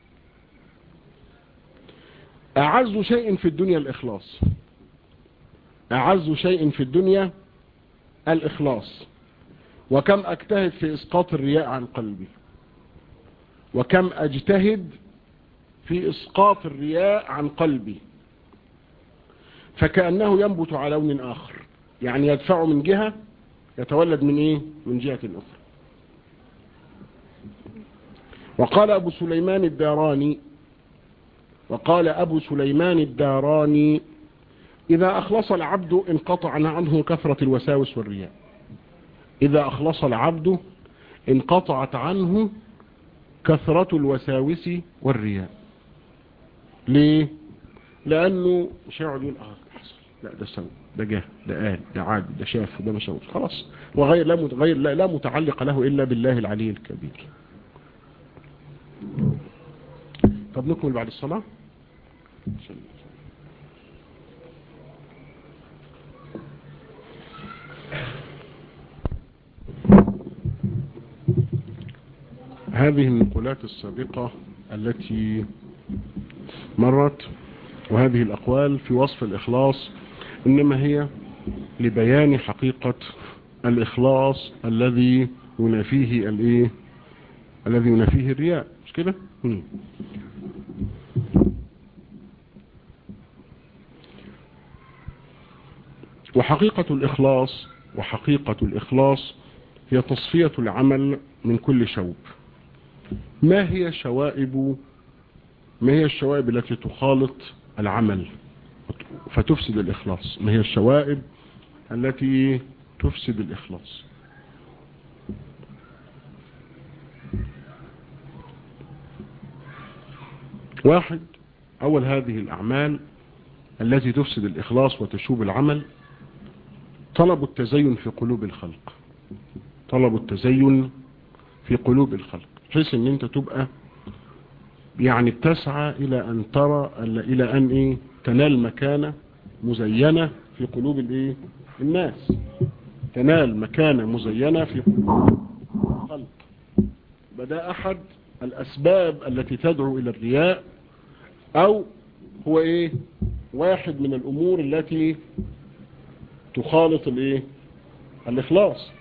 أعز شيء في الدنيا الإخلاص أعز شيء في الدنيا الإخلاص وكم أجتهد في إسقاط الرياء عن قلبي وكم أجتهد في إسقاط الرياء عن قلبي فكأنه ينبت على لون آخر يعني يدفع من جهة يتولد من إيه من جهة أخرى وقال أبو سليمان الداراني وقال أبو سليمان الداراني إذا أخلص العبد انقطع عنه كثرة الوساوس والرياء إذا أخلص العبد انقطعت عنه كثرة الوساوس والرياء ليه لأنه مش هيقعد يقول اه حصل لا ده سوى ده جه ده قال ده عاد ده شاف وده ما شافش خلاص وغير لا غير لا, لا متعلق له إلا بالله العلي الكبير طب نكمل بعد الصلاة هذه النقولات السابقة التي مرت وهذه الأقوال في وصف الإخلاص إنما هي لبيان حقيقة الإخلاص الذي ينافيه الإيه الذي ينافيه الرياء مش كده وحقيقة الإخلاص وحقيقة الإخلاص هي تصفية العمل من كل شوب ما هي شوائب ما هي الشوائب التي تخالط العمل فتفسد الإخلاص ما هي الشوائب التي تفسد الإخلاص واحد أول هذه الأعمال التي تفسد الإخلاص وتشوب العمل طلب التزين في قلوب الخلق طلب التزين في قلوب الخلق بحيث ان انت تبقى يعني تسعى الى ان ترى الى ان ايه تنال مكانة مزينة في قلوب الايه الناس تنال مكانة مزينة في قلوب الخلق بدأ احد الاسباب التي تدعو الى الرياء او هو ايه واحد من الامور التي تخالط الايه الاخلاص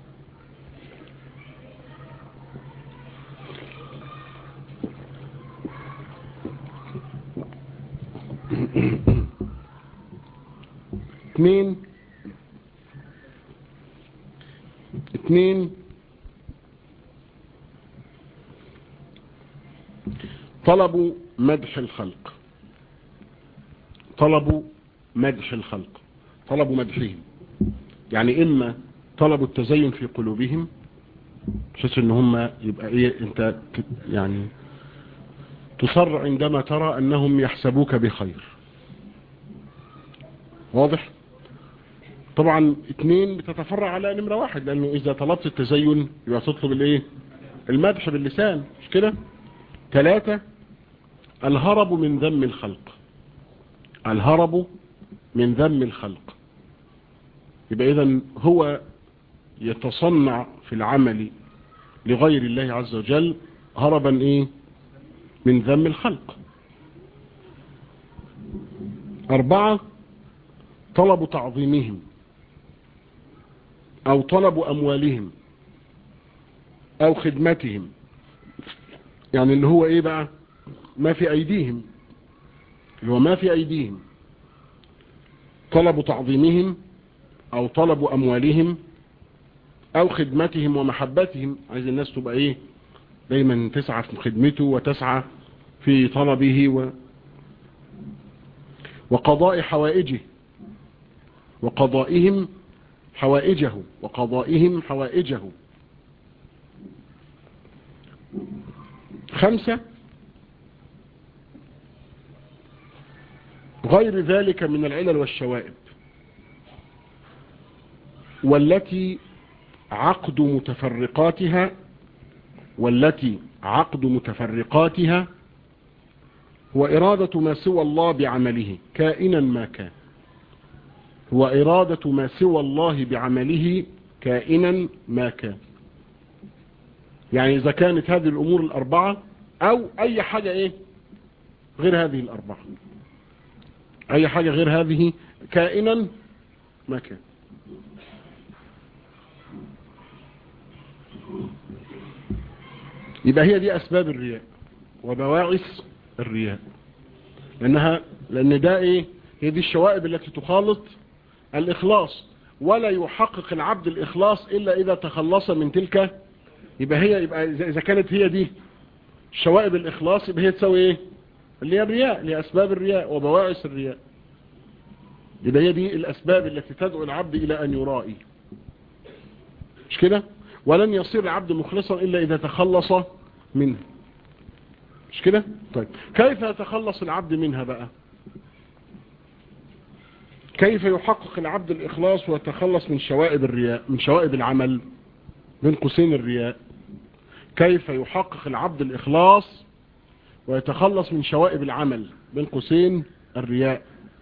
اثنين اثنين طلبوا مدح الخلق طلبوا مدح الخلق طلبوا مدحهم يعني اما طلبوا التزين في قلوبهم بحيث ان هم يبقى ايه انت يعني تصر عندما ترى انهم يحسبوك بخير واضح طبعا اثنين بتتفرع على نمرة واحد لانه اذا طلبت التزين يبقى تطلب الايه المدح باللسان مش كده ثلاثة الهرب من ذم الخلق الهرب من ذم الخلق يبقى اذا هو يتصنع في العمل لغير الله عز وجل هربا ايه من ذم الخلق أربعة طلب تعظيمهم أو طلب أموالهم أو خدمتهم يعني اللي هو إيه بقى ما في أيديهم اللي هو ما في أيديهم طلب تعظيمهم أو طلب أموالهم أو خدمتهم ومحبتهم عايز الناس تبقى إيه دايما تسعى في خدمته وتسعى في طلبه و وقضاء حوائجه وقضائهم حوائجه وقضائهم حوائجه خمسة غير ذلك من العلل والشوائب والتي عقد متفرقاتها والتي عقد متفرقاتها هو إرادة ما سوى الله بعمله كائنا ما كان هو إرادة ما سوى الله بعمله كائنا ما كان يعني إذا كانت هذه الأمور الأربعة أو أي حاجة إيه غير هذه الأربعة أي حاجة غير هذه كائنا ما كان يبقى هي دي أسباب الرياء وبواعث الرياء لأنها لأن ده إيه هي دي الشوائب التي تخالط الإخلاص ولا يحقق العبد الإخلاص إلا إذا تخلص من تلك يبقى هي يبقى إذا كانت هي دي شوائب الإخلاص يبقى هي تسوي إيه اللي هي الرياء اللي هي أسباب الرياء وبواعث الرياء يبقى هي دي الأسباب التي تدعو العبد إلى أن يرائي مش كده ولن يصير العبد مخلصا إلا إذا تخلص منها مش كده طيب كيف يتخلص العبد منها بقى كيف يحقق العبد الإخلاص ويتخلص من شوائب الرياء من شوائب العمل من قوسين الرياء كيف يحقق العبد الإخلاص ويتخلص من شوائب العمل بين قوسين الرياء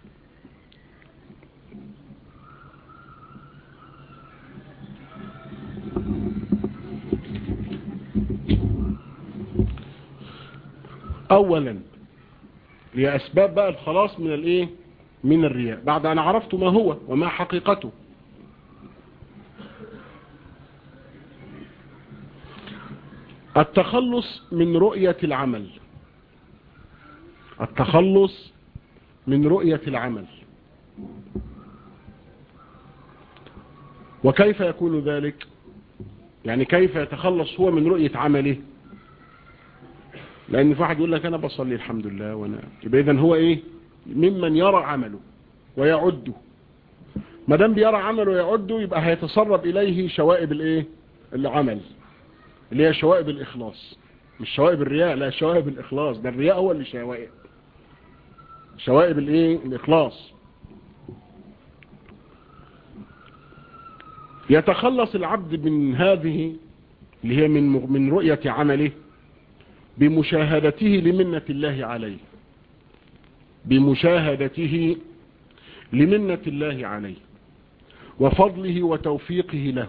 اولا هي اسباب بقى الخلاص من الايه من الرياء بعد ان عرفت ما هو وما حقيقته التخلص من رؤية العمل التخلص من رؤية العمل وكيف يكون ذلك يعني كيف يتخلص هو من رؤية عمله لان في واحد يقول لك انا بصلي الحمد لله وانا يبقى اذا هو ايه ممن يرى عمله ويعده ما دام بيرى عمله ويعده يبقى هيتسرب اليه شوائب الايه العمل اللي هي شوائب الاخلاص مش شوائب الرياء لا شوائب الاخلاص ده الرياء هو اللي شوائب شوائب الايه الاخلاص يتخلص العبد من هذه اللي هي من من رؤية عمله بمشاهدته لمنة الله عليه بمشاهدته لمنة الله عليه وفضله وتوفيقه له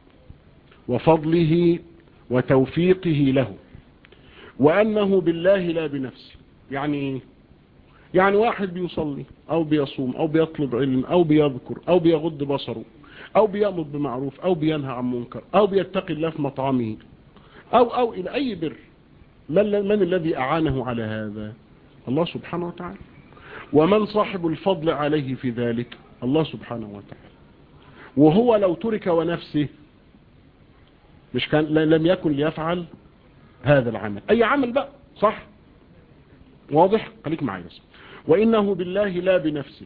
وفضله وتوفيقه له وأنه بالله لا بنفسه يعني يعني واحد بيصلي أو بيصوم أو بيطلب علم أو بيذكر أو بيغض بصره أو بيأمر بمعروف أو بينهى عن منكر أو بيتقي الله في مطعمه أو أو إلى أي بر من, من الذي أعانه على هذا الله سبحانه وتعالى ومن صاحب الفضل عليه في ذلك الله سبحانه وتعالى وهو لو ترك ونفسه مش كان لم يكن ليفعل هذا العمل أي عمل بقى صح واضح خليك معي بس وإنه بالله لا بنفسه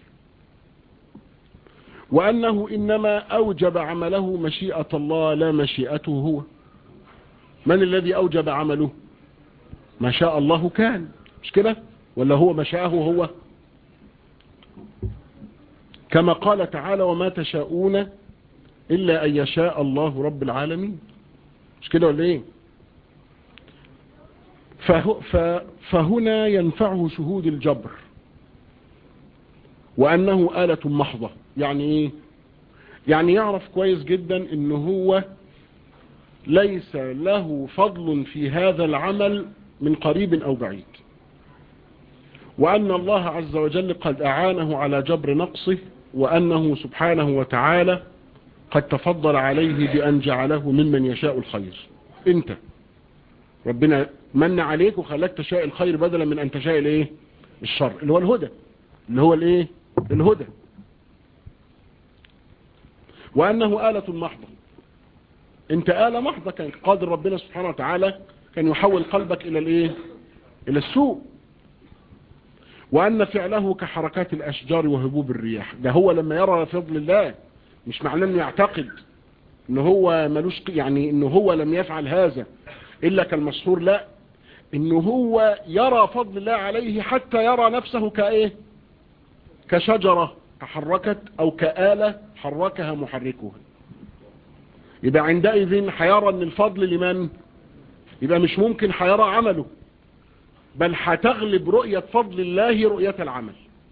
وأنه إنما أوجب عمله مشيئة الله لا مشيئته هو من الذي أوجب عمله ما شاء الله كان مش كده ولا هو ما شاءه هو كما قال تعالى وما تشاءون إلا أن يشاء الله رب العالمين مش كده ولا ايه فهنا ينفعه شهود الجبر وأنه آلة محضة يعني ايه يعني يعرف كويس جدا ان هو ليس له فضل في هذا العمل من قريب أو بعيد وأن الله عز وجل قد أعانه على جبر نقصه وأنه سبحانه وتعالى قد تفضل عليه بأن جعله ممن يشاء الخير انت ربنا من عليك وخلاك تشاء الخير بدلا من أن تشاء الايه الشر اللي هو الهدى اللي هو الايه الهدى وأنه آلة محضة انت آلة محضة كان قادر ربنا سبحانه وتعالى كان يحول قلبك إلى الايه إلى السوء وأن فعله كحركات الأشجار وهبوب الرياح ده هو لما يرى فضل الله مش معناه انه يعتقد ان هو ملوش يعني انه هو لم يفعل هذا الا كالمسحور لا انه هو يرى فضل الله عليه حتى يرى نفسه كايه كشجرة تحركت او كآلة حركها محركها يبقى عندئذ حيرى ان الفضل لمن يبقى مش ممكن حيرى عمله بل هتغلب رؤية فضل الله رؤية العمل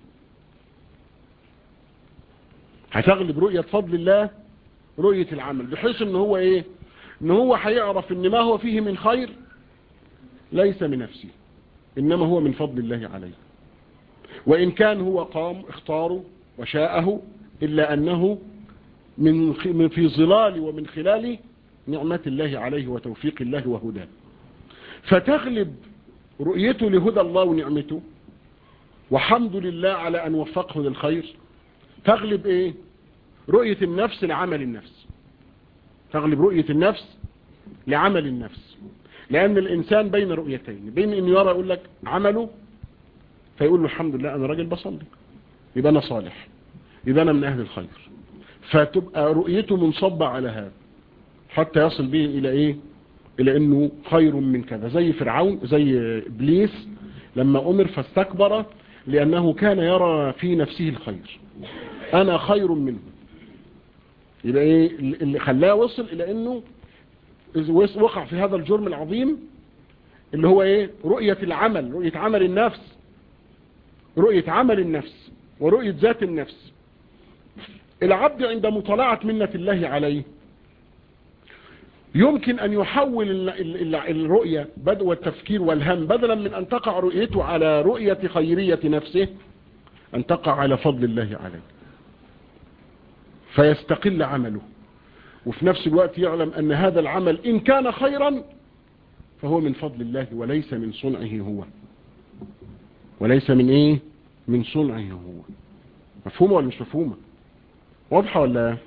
هتغلب رؤية فضل الله رؤية العمل بحيث ان هو ايه ان هو هيعرف ان ما هو فيه من خير ليس من نفسه انما هو من فضل الله عليه وان كان هو قام اختاره وشاءه الا انه من في ظلال ومن خلال نعمة الله عليه وتوفيق الله وهداه فتغلب رؤيته لهدى الله ونعمته وحمد لله على أن وفقه للخير تغلب إيه رؤية النفس لعمل النفس تغلب رؤية النفس لعمل النفس لأن الإنسان بين رؤيتين بين أن يرى يقول لك عمله فيقول له الحمد لله أنا راجل بصلي يبقى أنا صالح يبقى أنا من أهل الخير فتبقى رؤيته منصبة على هذا حتى يصل به إلى إيه إلى أنه خير من كذا زي فرعون زي إبليس لما أمر فاستكبر لأنه كان يرى في نفسه الخير أنا خير منه يبقى إيه اللي خلاه وصل إلى أنه وقع في هذا الجرم العظيم اللي هو إيه رؤية العمل رؤية عمل النفس رؤية عمل النفس ورؤية ذات النفس العبد عند مطالعة منة الله عليه يمكن أن يحول الرؤية بدء التفكير والهم بدلا من أن تقع رؤيته على رؤية خيرية نفسه أن تقع على فضل الله عليه فيستقل عمله وفي نفس الوقت يعلم أن هذا العمل إن كان خيرا فهو من فضل الله وليس من صنعه هو وليس من إيه من صنعه هو مفهومة ولا مش مفهومة واضحة ولا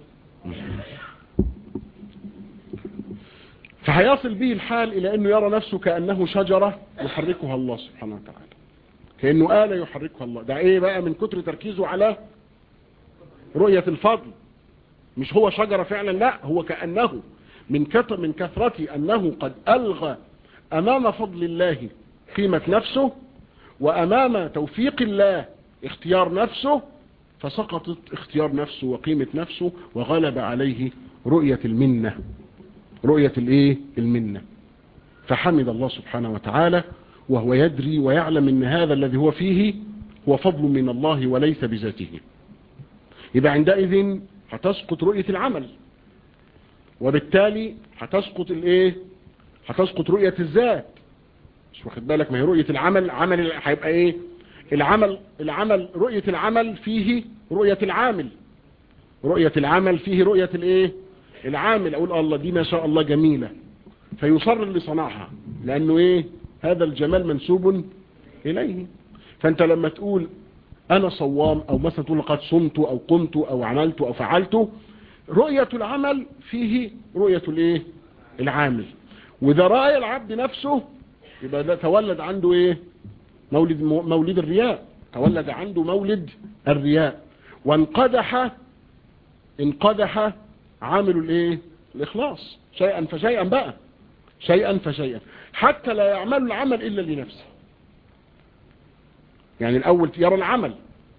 فهيصل به الحال إلى أنه يرى نفسه كأنه شجرة يحركها الله سبحانه وتعالى كأنه آلة يحركها الله ده إيه بقى من كتر تركيزه على رؤية الفضل مش هو شجرة فعلا لا هو كأنه من كثر من كثرة أنه قد ألغى أمام فضل الله قيمة نفسه وأمام توفيق الله اختيار نفسه فسقطت اختيار نفسه وقيمة نفسه وغلب عليه رؤية المنة رؤية الايه المنة فحمد الله سبحانه وتعالى وهو يدري ويعلم ان هذا الذي هو فيه هو فضل من الله وليس بذاته يبقى عندئذ هتسقط رؤية العمل وبالتالي هتسقط الايه هتسقط رؤية الذات مش واخد بالك ما هي رؤية العمل عمل هيبقى ايه العمل العمل رؤية العمل فيه رؤية العامل رؤية العمل فيه رؤية الايه العامل اقول الله دي ما شاء الله جميلة فيصر اللي صنعها لانه ايه هذا الجمال منسوب اليه فانت لما تقول انا صوام او مثلا تقول قد صمت او قمت او عملت او فعلت رؤية العمل فيه رؤية الايه العامل واذا رأي العبد نفسه يبقى ده تولد عنده ايه مولد مولد الرياء تولد عنده مولد الرياء وانقدح انقدح عامل الايه الاخلاص شيئا فشيئا بقى شيئا فشيئا حتى لا يعمل العمل الا لنفسه يعني الاول يرى العمل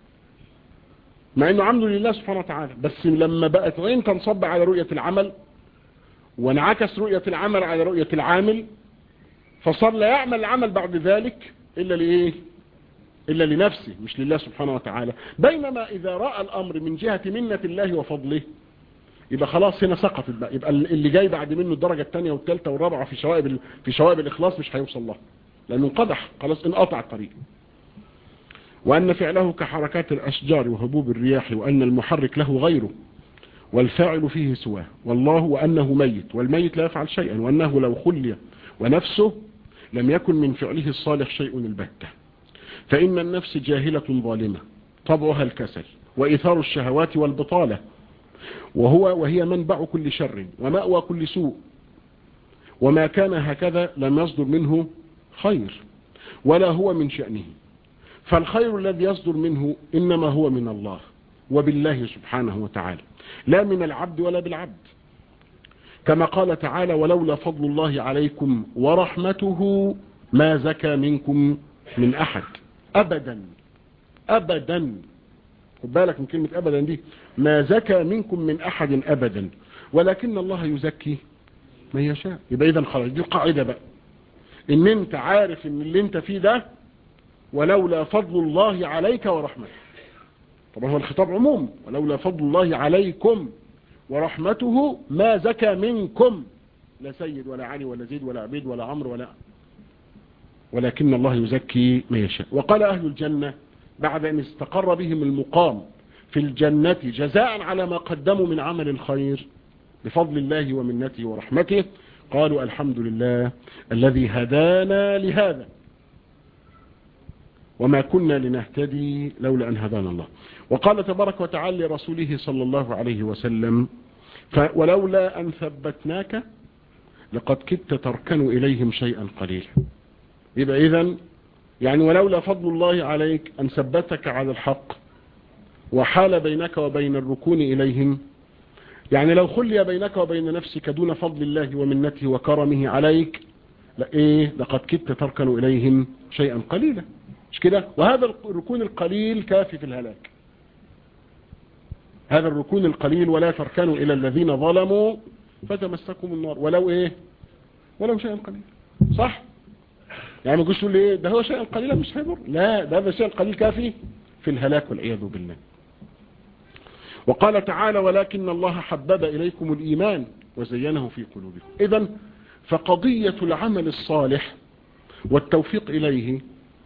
مع انه عمله لله سبحانه وتعالى بس لما بقت عين تنصب على رؤية العمل وانعكس رؤية العمل على رؤية العامل فصار لا يعمل العمل بعد ذلك إلا لإيه إلا لنفسه مش لله سبحانه وتعالى بينما إذا رأى الأمر من جهة منة الله وفضله يبقى خلاص هنا سقطت بقى يبقى اللي جاي بعد منه الدرجة الثانية والثالثة والرابعة في شوائب في شوائب الإخلاص مش هيوصل له لأنه انقضح خلاص انقطع الطريق وأن فعله كحركات الأشجار وهبوب الرياح وأن المحرك له غيره والفاعل فيه سواه والله وأنه ميت والميت لا يفعل شيئا وأنه لو خلي ونفسه لم يكن من فعله الصالح شيء البتة فإن النفس جاهلة ظالمة طبعها الكسل وإثار الشهوات والبطالة وهو وهي منبع كل شر ومأوى كل سوء وما كان هكذا لم يصدر منه خير ولا هو من شأنه فالخير الذي يصدر منه إنما هو من الله وبالله سبحانه وتعالى لا من العبد ولا بالعبد كما قال تعالى ولولا فضل الله عليكم ورحمته ما زكى منكم من أحد أبدا أبدا خد بالك من كلمة أبدا دي ما زكى منكم من أحد أبدا ولكن الله يزكي من يشاء يبقى إذا خلاص دي قاعدة بقى إن أنت عارف إن اللي أنت فيه ده ولولا فضل الله عليك ورحمته طبعا هو الخطاب عموم ولولا فضل الله عليكم ورحمته ما زكى منكم لا سيد ولا علي ولا زيد ولا عبيد ولا عمرو ولا ولكن الله يزكي ما يشاء وقال أهل الجنة بعد أن استقر بهم المقام في الجنة جزاء على ما قدموا من عمل الخير بفضل الله ومنته ورحمته قالوا الحمد لله الذي هدانا لهذا وما كنا لنهتدي لولا أن هدانا الله وقال تبارك وتعالى لرسوله صلى الله عليه وسلم ولولا أن ثبتناك لقد كدت تركن إليهم شيئا قليلا يبقى إذن يعني ولولا فضل الله عليك أن ثبتك على الحق وحال بينك وبين الركون إليهم يعني لو خلي بينك وبين نفسك دون فضل الله ومنته وكرمه عليك لإيه لقد كدت تركن إليهم شيئا قليلا مش كده وهذا الركون القليل كافي في الهلاك هذا الركون القليل ولا تركنوا إلى الذين ظلموا فتمسكم النار ولو إيه ولو شيئا قليل صح يعني ما تقولش لي ده هو شيئا قليلا مش هيضر لا ده هذا الشيء القليل كافي في الهلاك والعياذ بالله وقال تعالى ولكن الله حبب إليكم الإيمان وزينه في قلوبكم إذا فقضية العمل الصالح والتوفيق إليه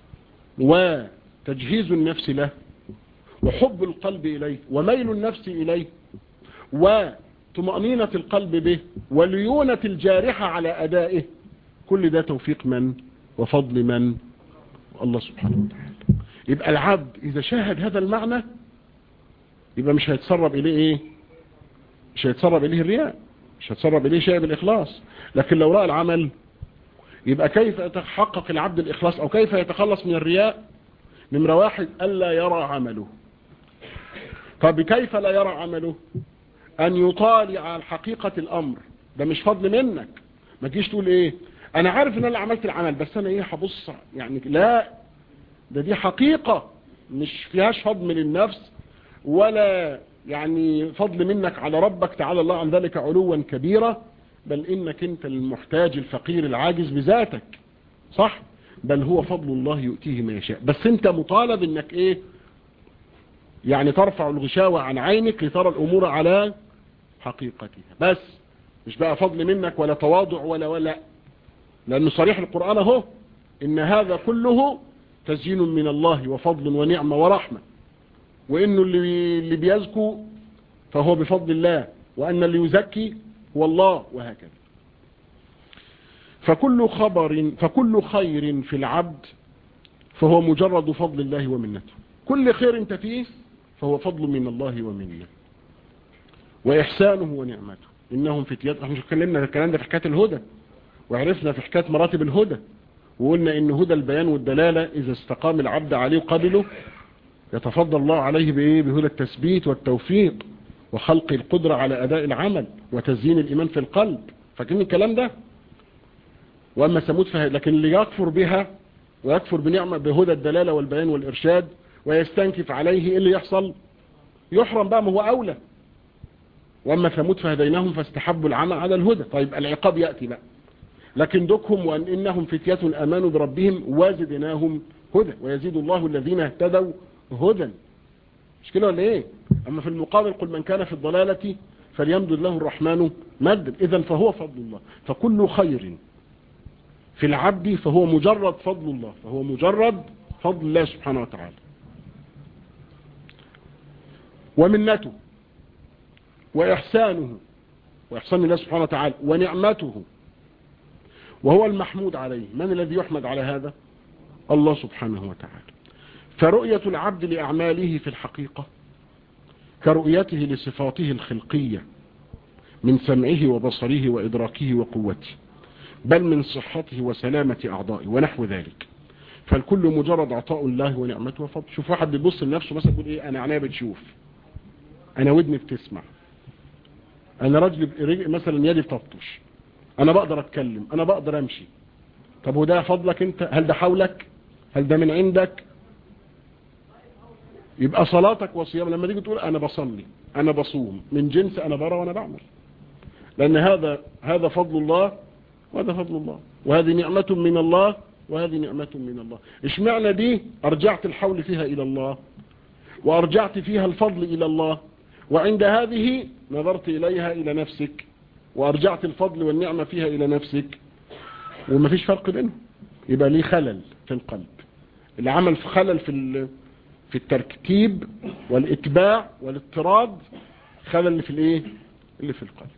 وتجهيز النفس له وحب القلب إليه وميل النفس إليه وطمأنينة القلب به وليونة الجارحة على أدائه كل ده توفيق من وفضل من الله سبحانه وتعالى يبقى العبد إذا شاهد هذا المعنى يبقى مش هيتسرب إليه إيه مش هيتسرب إليه الرياء مش هيتسرب إليه شيء بالإخلاص لكن لو رأى العمل يبقى كيف يتحقق العبد الإخلاص أو كيف يتخلص من الرياء نمرة واحد ألا يرى عمله طب كيف لا يرى عمله أن يطالع حقيقة الأمر ده مش فضل منك ما تجيش تقول إيه أنا عارف أن أنا عملت العمل بس أنا إيه هبص يعني لا ده دي حقيقة مش فيهاش فضل من النفس ولا يعني فضل منك على ربك تعالى الله عن ذلك علوا كبيرا بل إنك أنت المحتاج الفقير العاجز بذاتك صح بل هو فضل الله يؤتيه ما يشاء بس أنت مطالب أنك إيه يعني ترفع الغشاوة عن عينك لترى الأمور على حقيقتها بس مش بقى فضل منك ولا تواضع ولا ولا لأنه صريح القرآن اهو إن هذا كله تزيين من الله وفضل ونعمة ورحمة وإنه اللي, اللي بيزكو فهو بفضل الله وأن اللي يزكي هو الله وهكذا فكل خبر فكل خير في العبد فهو مجرد فضل الله ومنته كل خير انت فيه فهو فضل من الله ومنه وإحسانه ونعمته إنهم فتيات احنا اتكلمنا الكلام ده في حكاية الهدى وعرفنا في حكاية مراتب الهدى وقلنا إن هدى البيان والدلالة إذا استقام العبد عليه وقبله يتفضل الله عليه بإيه بهدى التثبيت والتوفيق وخلق القدرة على أداء العمل وتزيين الإيمان في القلب فاكرين الكلام ده وأما ثمود فهي لكن اللي يكفر بها ويكفر بنعمة بهدى الدلالة والبيان والإرشاد ويستنكف عليه إيه اللي يحصل يحرم بقى ما هو أولى وأما ثمود فهديناهم فاستحبوا العمى على الهدى طيب العقاب يأتي بقى لكن دكهم وأن إنهم فتية أمانوا بربهم وزدناهم هدى ويزيد الله الذين اهتدوا هدى مش كده ولا ايه اما في المقابل قل من كان في الضلالة فليمدد له الرحمن مد اذا فهو فضل الله فكل خير في العبد فهو مجرد فضل الله فهو مجرد فضل الله سبحانه وتعالى ومنته وإحسانه وإحسان الله سبحانه وتعالى ونعمته وهو المحمود عليه من الذي يحمد على هذا الله سبحانه وتعالى فرؤية العبد لأعماله في الحقيقة كرؤيته لصفاته الخلقية من سمعه وبصره وإدراكه وقوته بل من صحته وسلامة أعضائه ونحو ذلك فالكل مجرد عطاء الله ونعمته وفضل شوف واحد بيبص لنفسه مثلا يقول ايه انا عينيا بتشوف انا ودني بتسمع انا رجل مثلا يدي بتبطش انا بقدر اتكلم انا بقدر امشي طب وده فضلك انت هل ده حولك هل ده من عندك يبقى صلاتك وصيام لما تيجي تقول انا بصلي انا بصوم من جنس انا برى وانا بعمل لان هذا هذا فضل الله وهذا فضل الله وهذه نعمة من الله وهذه نعمة من الله اشمعنى دي ارجعت الحول فيها الى الله وارجعت فيها الفضل الى الله وعند هذه نظرت اليها الى نفسك وارجعت الفضل والنعمة فيها الى نفسك وما فيش فرق بينهم يبقى ليه خلل في القلب العمل في خلل في في التركيب والاتباع والاضطراد خلل اللي في الايه اللي في القلب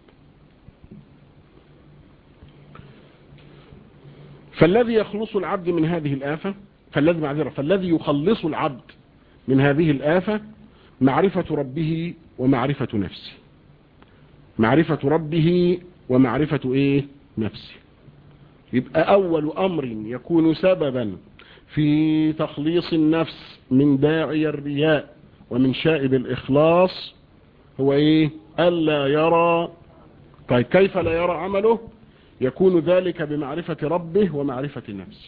فالذي يخلص العبد من هذه الآفة فالذي معذرة فالذي يخلص العبد من هذه الآفة معرفة ربه ومعرفة نفسه معرفة ربه ومعرفة ايه نفسه يبقى اول امر يكون سببا في تخليص النفس من داعي الرياء ومن شائب الاخلاص هو ايه الا يرى طيب كيف لا يرى عمله يكون ذلك بمعرفة ربه ومعرفة نفسه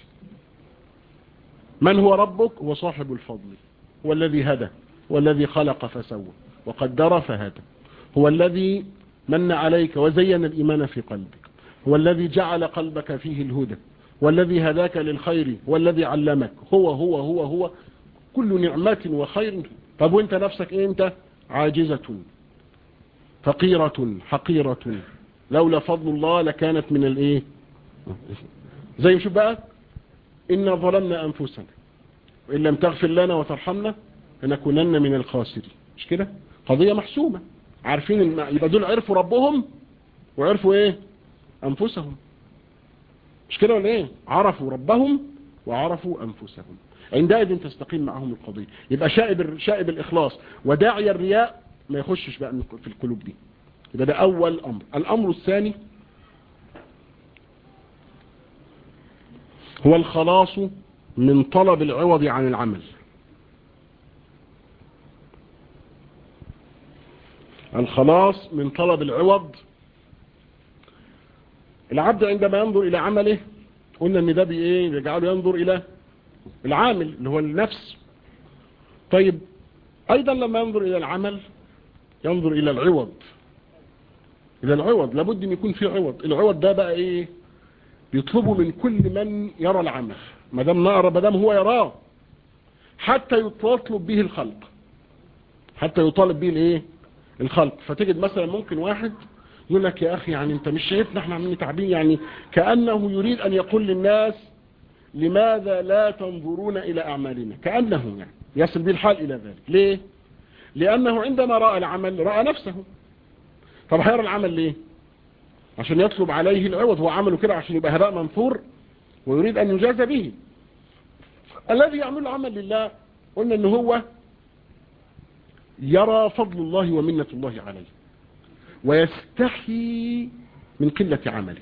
من هو ربك هو صاحب الفضل هو الذي هدى والذي خلق فسوى وقدر فهدى هو الذي من عليك وزين الإيمان في قلبك هو الذي جعل قلبك فيه الهدى والذي هداك للخير والذي علمك هو هو هو هو كل نعمة وخير طب وانت نفسك إيه انت عاجزة فقيرة حقيرة لولا فضل الله لكانت من الايه زي شو بقى إنا ظلمنا أنفسنا وإن لم تغفر لنا وترحمنا لنكونن من الخاسرين مش كده قضية محسومة عارفين يبقى دول عرفوا ربهم وعرفوا ايه انفسهم مش كده ولا ايه عرفوا ربهم وعرفوا انفسهم عندئذ تستقيم معهم القضية يبقى شائب شائب الاخلاص وداعي الرياء ما يخشش بقى في القلوب دي يبقى ده اول امر الامر الثاني هو الخلاص من طلب العوض عن العمل الخلاص من طلب العوض العبد عندما ينظر إلى عمله قلنا ان ده بايه بيجعله ينظر إلى العامل اللي هو النفس طيب أيضا لما ينظر إلى العمل ينظر إلى العوض إلى العوض لابد أن يكون في عوض العوض ده بقى إيه يطلبه من كل من يرى العمل ما دام نقرا ما دام هو يراه حتى يطلب به الخلق حتى يطالب به الايه الخلق فتجد مثلا ممكن واحد يقول لك يا أخي يعني أنت مش شايفنا احنا عاملين تعبين يعني كأنه يريد أن يقول للناس لماذا لا تنظرون إلى أعمالنا كأنه يعني يصل به الحال إلى ذلك ليه لأنه عندما رأى العمل رأى نفسه طب هيرى العمل ليه عشان يطلب عليه العوض هو عمله كده عشان يبقى هباء منثور ويريد أن يجاز به الذي يعمل العمل لله قلنا أنه هو يرى فضل الله ومنة الله عليه ويستحي من قلة عمله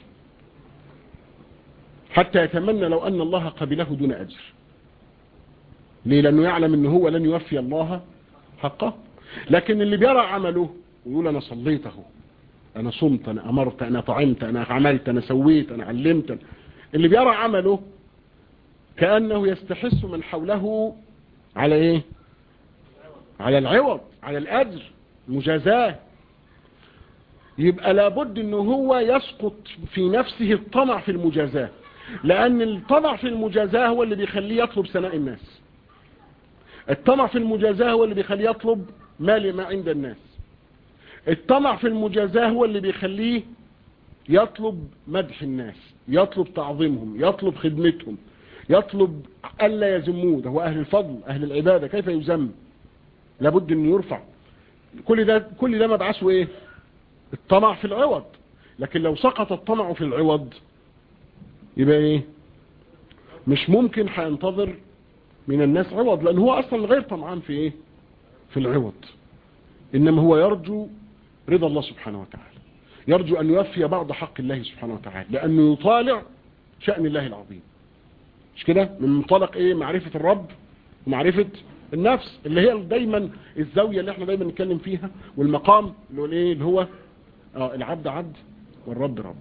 حتى يتمنى لو أن الله قبله دون أجر ليه لأنه يعلم أنه هو لن يوفي الله حقه لكن اللي بيرى عمله ويقول أنا صليته أنا صمت أنا أمرت أنا طعمت أنا عملت أنا سويت أنا علمت اللي بيرى عمله كأنه يستحس من حوله على إيه على العوض على الأجر مجازاه يبقى لابد انه هو يسقط في نفسه الطمع في المجازاه لان الطمع في المجازاه هو اللي بيخليه يطلب ثناء الناس الطمع في المجازاه هو اللي بيخليه يطلب مال ما عند الناس الطمع في المجازاه هو اللي بيخليه يطلب مدح الناس يطلب تعظيمهم يطلب خدمتهم يطلب ألا يزموه ده هو أهل الفضل أهل العبادة كيف يزم لابد أن يرفع كل ده كل ده مبعثه إيه الطمع في العوض لكن لو سقط الطمع في العوض يبقى إيه مش ممكن هينتظر من الناس عوض لأن هو أصلا غير طمعان في إيه في العوض إنما هو يرجو رضا الله سبحانه وتعالى يرجو أن يوفي بعض حق الله سبحانه وتعالى لأنه يطالع شأن الله العظيم مش كده من منطلق ايه معرفة الرب ومعرفة النفس اللي هي دايما الزاوية اللي احنا دايما نتكلم فيها والمقام اللي هو الايه اللي هو اه العبد عبد والرب رب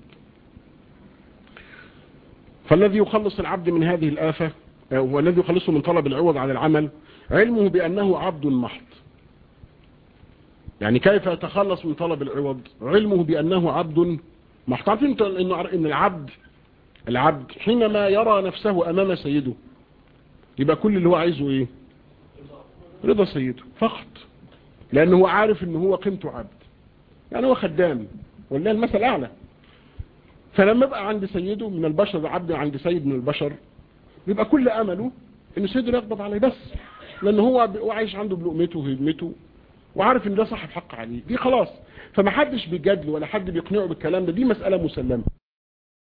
فالذي يخلص العبد من هذه الآفة والذي يخلصه من طلب العوض عن العمل علمه بأنه عبد محض يعني كيف يتخلص من طلب العوض علمه بأنه عبد محض عارفين انت ان العبد العبد حينما يرى نفسه أمام سيده يبقى كل اللي هو عايزه ايه رضا سيده فقط لأنه هو عارف ان هو قيمته عبد يعني هو خدام والله المثل أعلى فلما يبقى عند سيده من البشر عبد عند سيد من البشر يبقى كل أمله ان سيده يقبض عليه بس لأن هو عايش عنده بلقمته وهدمته وعارف ان ده صاحب حق عليه دي خلاص فما حدش بيجادله ولا حد بيقنعه بالكلام ده دي مسألة مسلمة